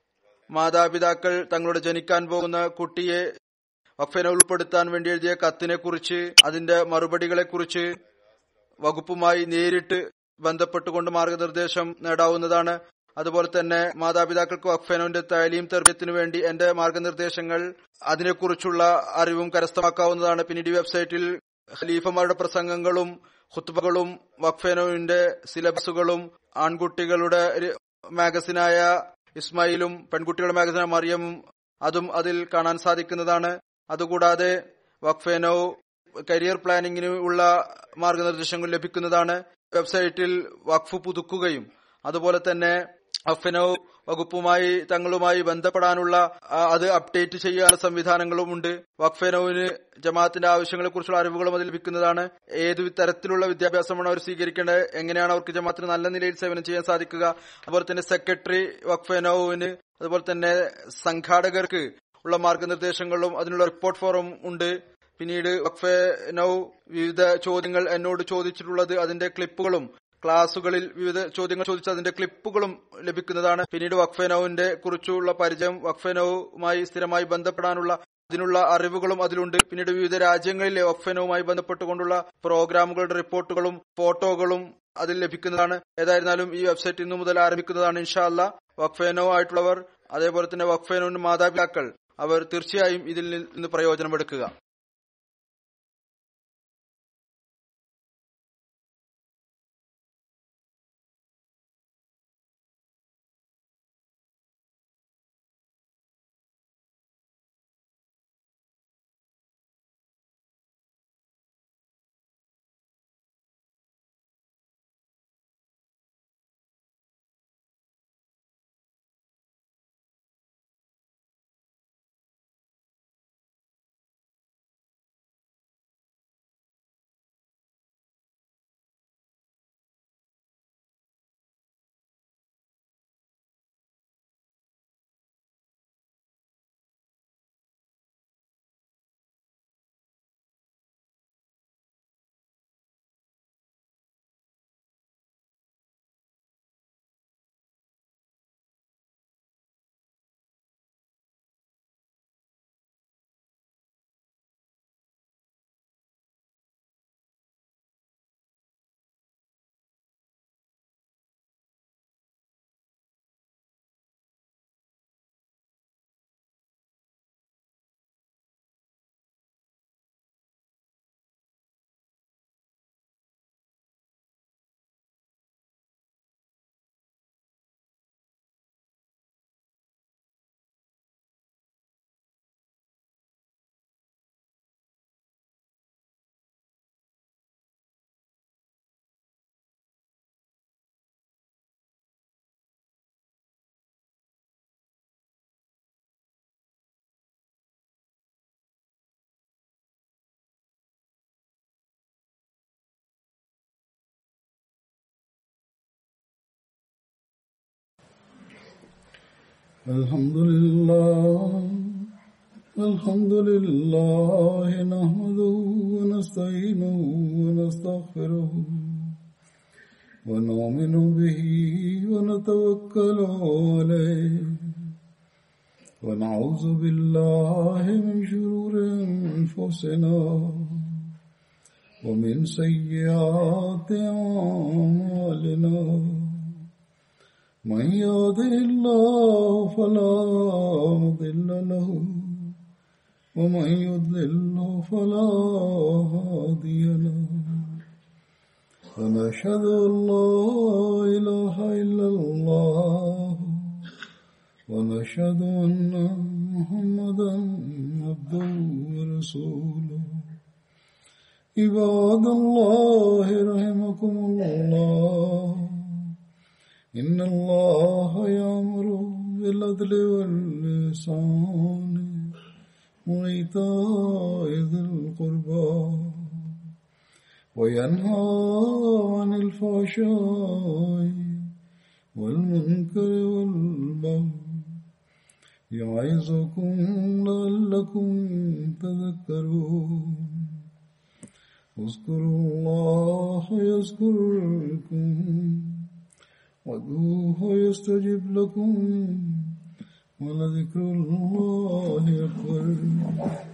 മാതാപിതാക്കൾ തങ്ങളുടെ ജനിക്കാൻ പോകുന്ന കുട്ടിയെ വഖഫന ഉൾപ്പെടുത്താൻ വേണ്ടി എഴുതിയ കത്തിനെ കുറിച്ച് അതിന്റെ മറുപടികളെ കുറിച്ച് വകുപ്പുമായി നേരിട്ട് ബന്ധപ്പെട്ടുകൊണ്ട് മാർഗനിർദ്ദേശം നേടാവുന്നതാണ് അതുപോലെ തന്നെ മാതാപിതാക്കൾക്ക് വഖഫനോന്റെ താലീം തെർബിയത്തിനു വേണ്ടി എന്റെ മാർഗനിർദ്ദേശങ്ങൾ അതിനെക്കുറിച്ചുള്ള അറിവും കരസ്ഥമാക്കാവുന്നതാണ് പിന്നീട് ഈ വെബ്സൈറ്റിൽ ഖലീഫമാരുടെ പ്രസംഗങ്ങളും ഖുത്ബകളും വഖഫനോവിന്റെ സിലബസുകളും ആൺകുട്ടികളുടെ മാഗസിനായ ഇസ്മായിലും പെൺകുട്ടികളുടെ മാഗസിനായ മറിയമും അതും അതിൽ കാണാൻ സാധിക്കുന്നതാണ് അതുകൂടാതെ വഖഫേനോ കരിയർ പ്ലാനിങ്ങിന് ഉള്ള മാർഗനിർദ്ദേശങ്ങൾ ലഭിക്കുന്നതാണ് വെബ്സൈറ്റിൽ വഖഫ് പുതുക്കുകയും അതുപോലെ തന്നെ വഖഫനോ വകുപ്പുമായി തങ്ങളുമായി ബന്ധപ്പെടാനുള്ള അത് അപ്ഡേറ്റ് ചെയ്യാനുള്ള സംവിധാനങ്ങളും ഉണ്ട് വഖഫേനോവിന് ജമാഅത്തിന്റെ ആവശ്യങ്ങളെ കുറിച്ചുള്ള അറിവുകളും അത് ലഭിക്കുന്നതാണ് ഏത് തരത്തിലുള്ള വിദ്യാഭ്യാസമാണ് അവർ സ്വീകരിക്കേണ്ടത് എങ്ങനെയാണ് അവർക്ക് ജമാഅത്തിന് നല്ല നിലയിൽ സേവനം ചെയ്യാൻ സാധിക്കുക അതുപോലെ തന്നെ സെക്രട്ടറി വഖഫേനോവിന് അതുപോലെ തന്നെ സംഘാടകർക്ക് ഉള്ള മാർഗനിർദ്ദേശങ്ങളും അതിനുള്ള റിപ്പോർട്ട് ഫോറം ഉണ്ട് പിന്നീട് വഖഫേനോ വിവിധ ചോദ്യങ്ങൾ എന്നോട് ചോദിച്ചിട്ടുള്ളത് അതിന്റെ ക്ലിപ്പുകളും ക്ലാസുകളിൽ വിവിധ ചോദ്യങ്ങൾ ചോദിച്ച അതിന്റെ ക്ലിപ്പുകളും ലഭിക്കുന്നതാണ് പിന്നീട് വഖഫേനോവിന്റെ കുറിച്ചുള്ള പരിചയം വഖഫേനോവുമായി സ്ഥിരമായി ബന്ധപ്പെടാനുള്ള അതിനുള്ള അറിവുകളും അതിലുണ്ട് പിന്നീട് വിവിധ രാജ്യങ്ങളിലെ വക്ഫനവുമായി ബന്ധപ്പെട്ടുകൊണ്ടുള്ള പ്രോഗ്രാമുകളുടെ റിപ്പോർട്ടുകളും ഫോട്ടോകളും അതിൽ ലഭിക്കുന്നതാണ് ഏതായിരുന്നാലും ഈ വെബ്സൈറ്റ് ഇന്നു മുതൽ ആരംഭിക്കുന്നതാണ് ഇൻഷാ അല്ല വക്ഫേനോ ആയിട്ടുള്ളവർ അതേപോലെ തന്നെ വക്ഫേനോന്റെ മാതാപിതാക്കൾ അവർ തീർച്ചയായും ഇതിൽ നിന്ന് പ്രയോജനമെടുക്കുക
الحمد لله الحمد لله نحمده ونستعينه ونستغفره ونؤمن به ونتوكل عليه ونعوذ بالله من شرور انفسنا ومن سيئات اعمالنا من يهده الله فلا مضل له ومن يضلل فلا هادي له ونشهد ان لا اله الا الله ونشهد ان محمدا عبده ورسوله عباد الله رحمكم الله إن الله يأمر بالعدل واللسان وإيتاء ذي القربى وينهى عن الفحشاء والمنكر والبغي يعظكم لعلكم تذكرون اذكروا الله يذكركم وادعوه يستجب لكم ولذكر الله أكبر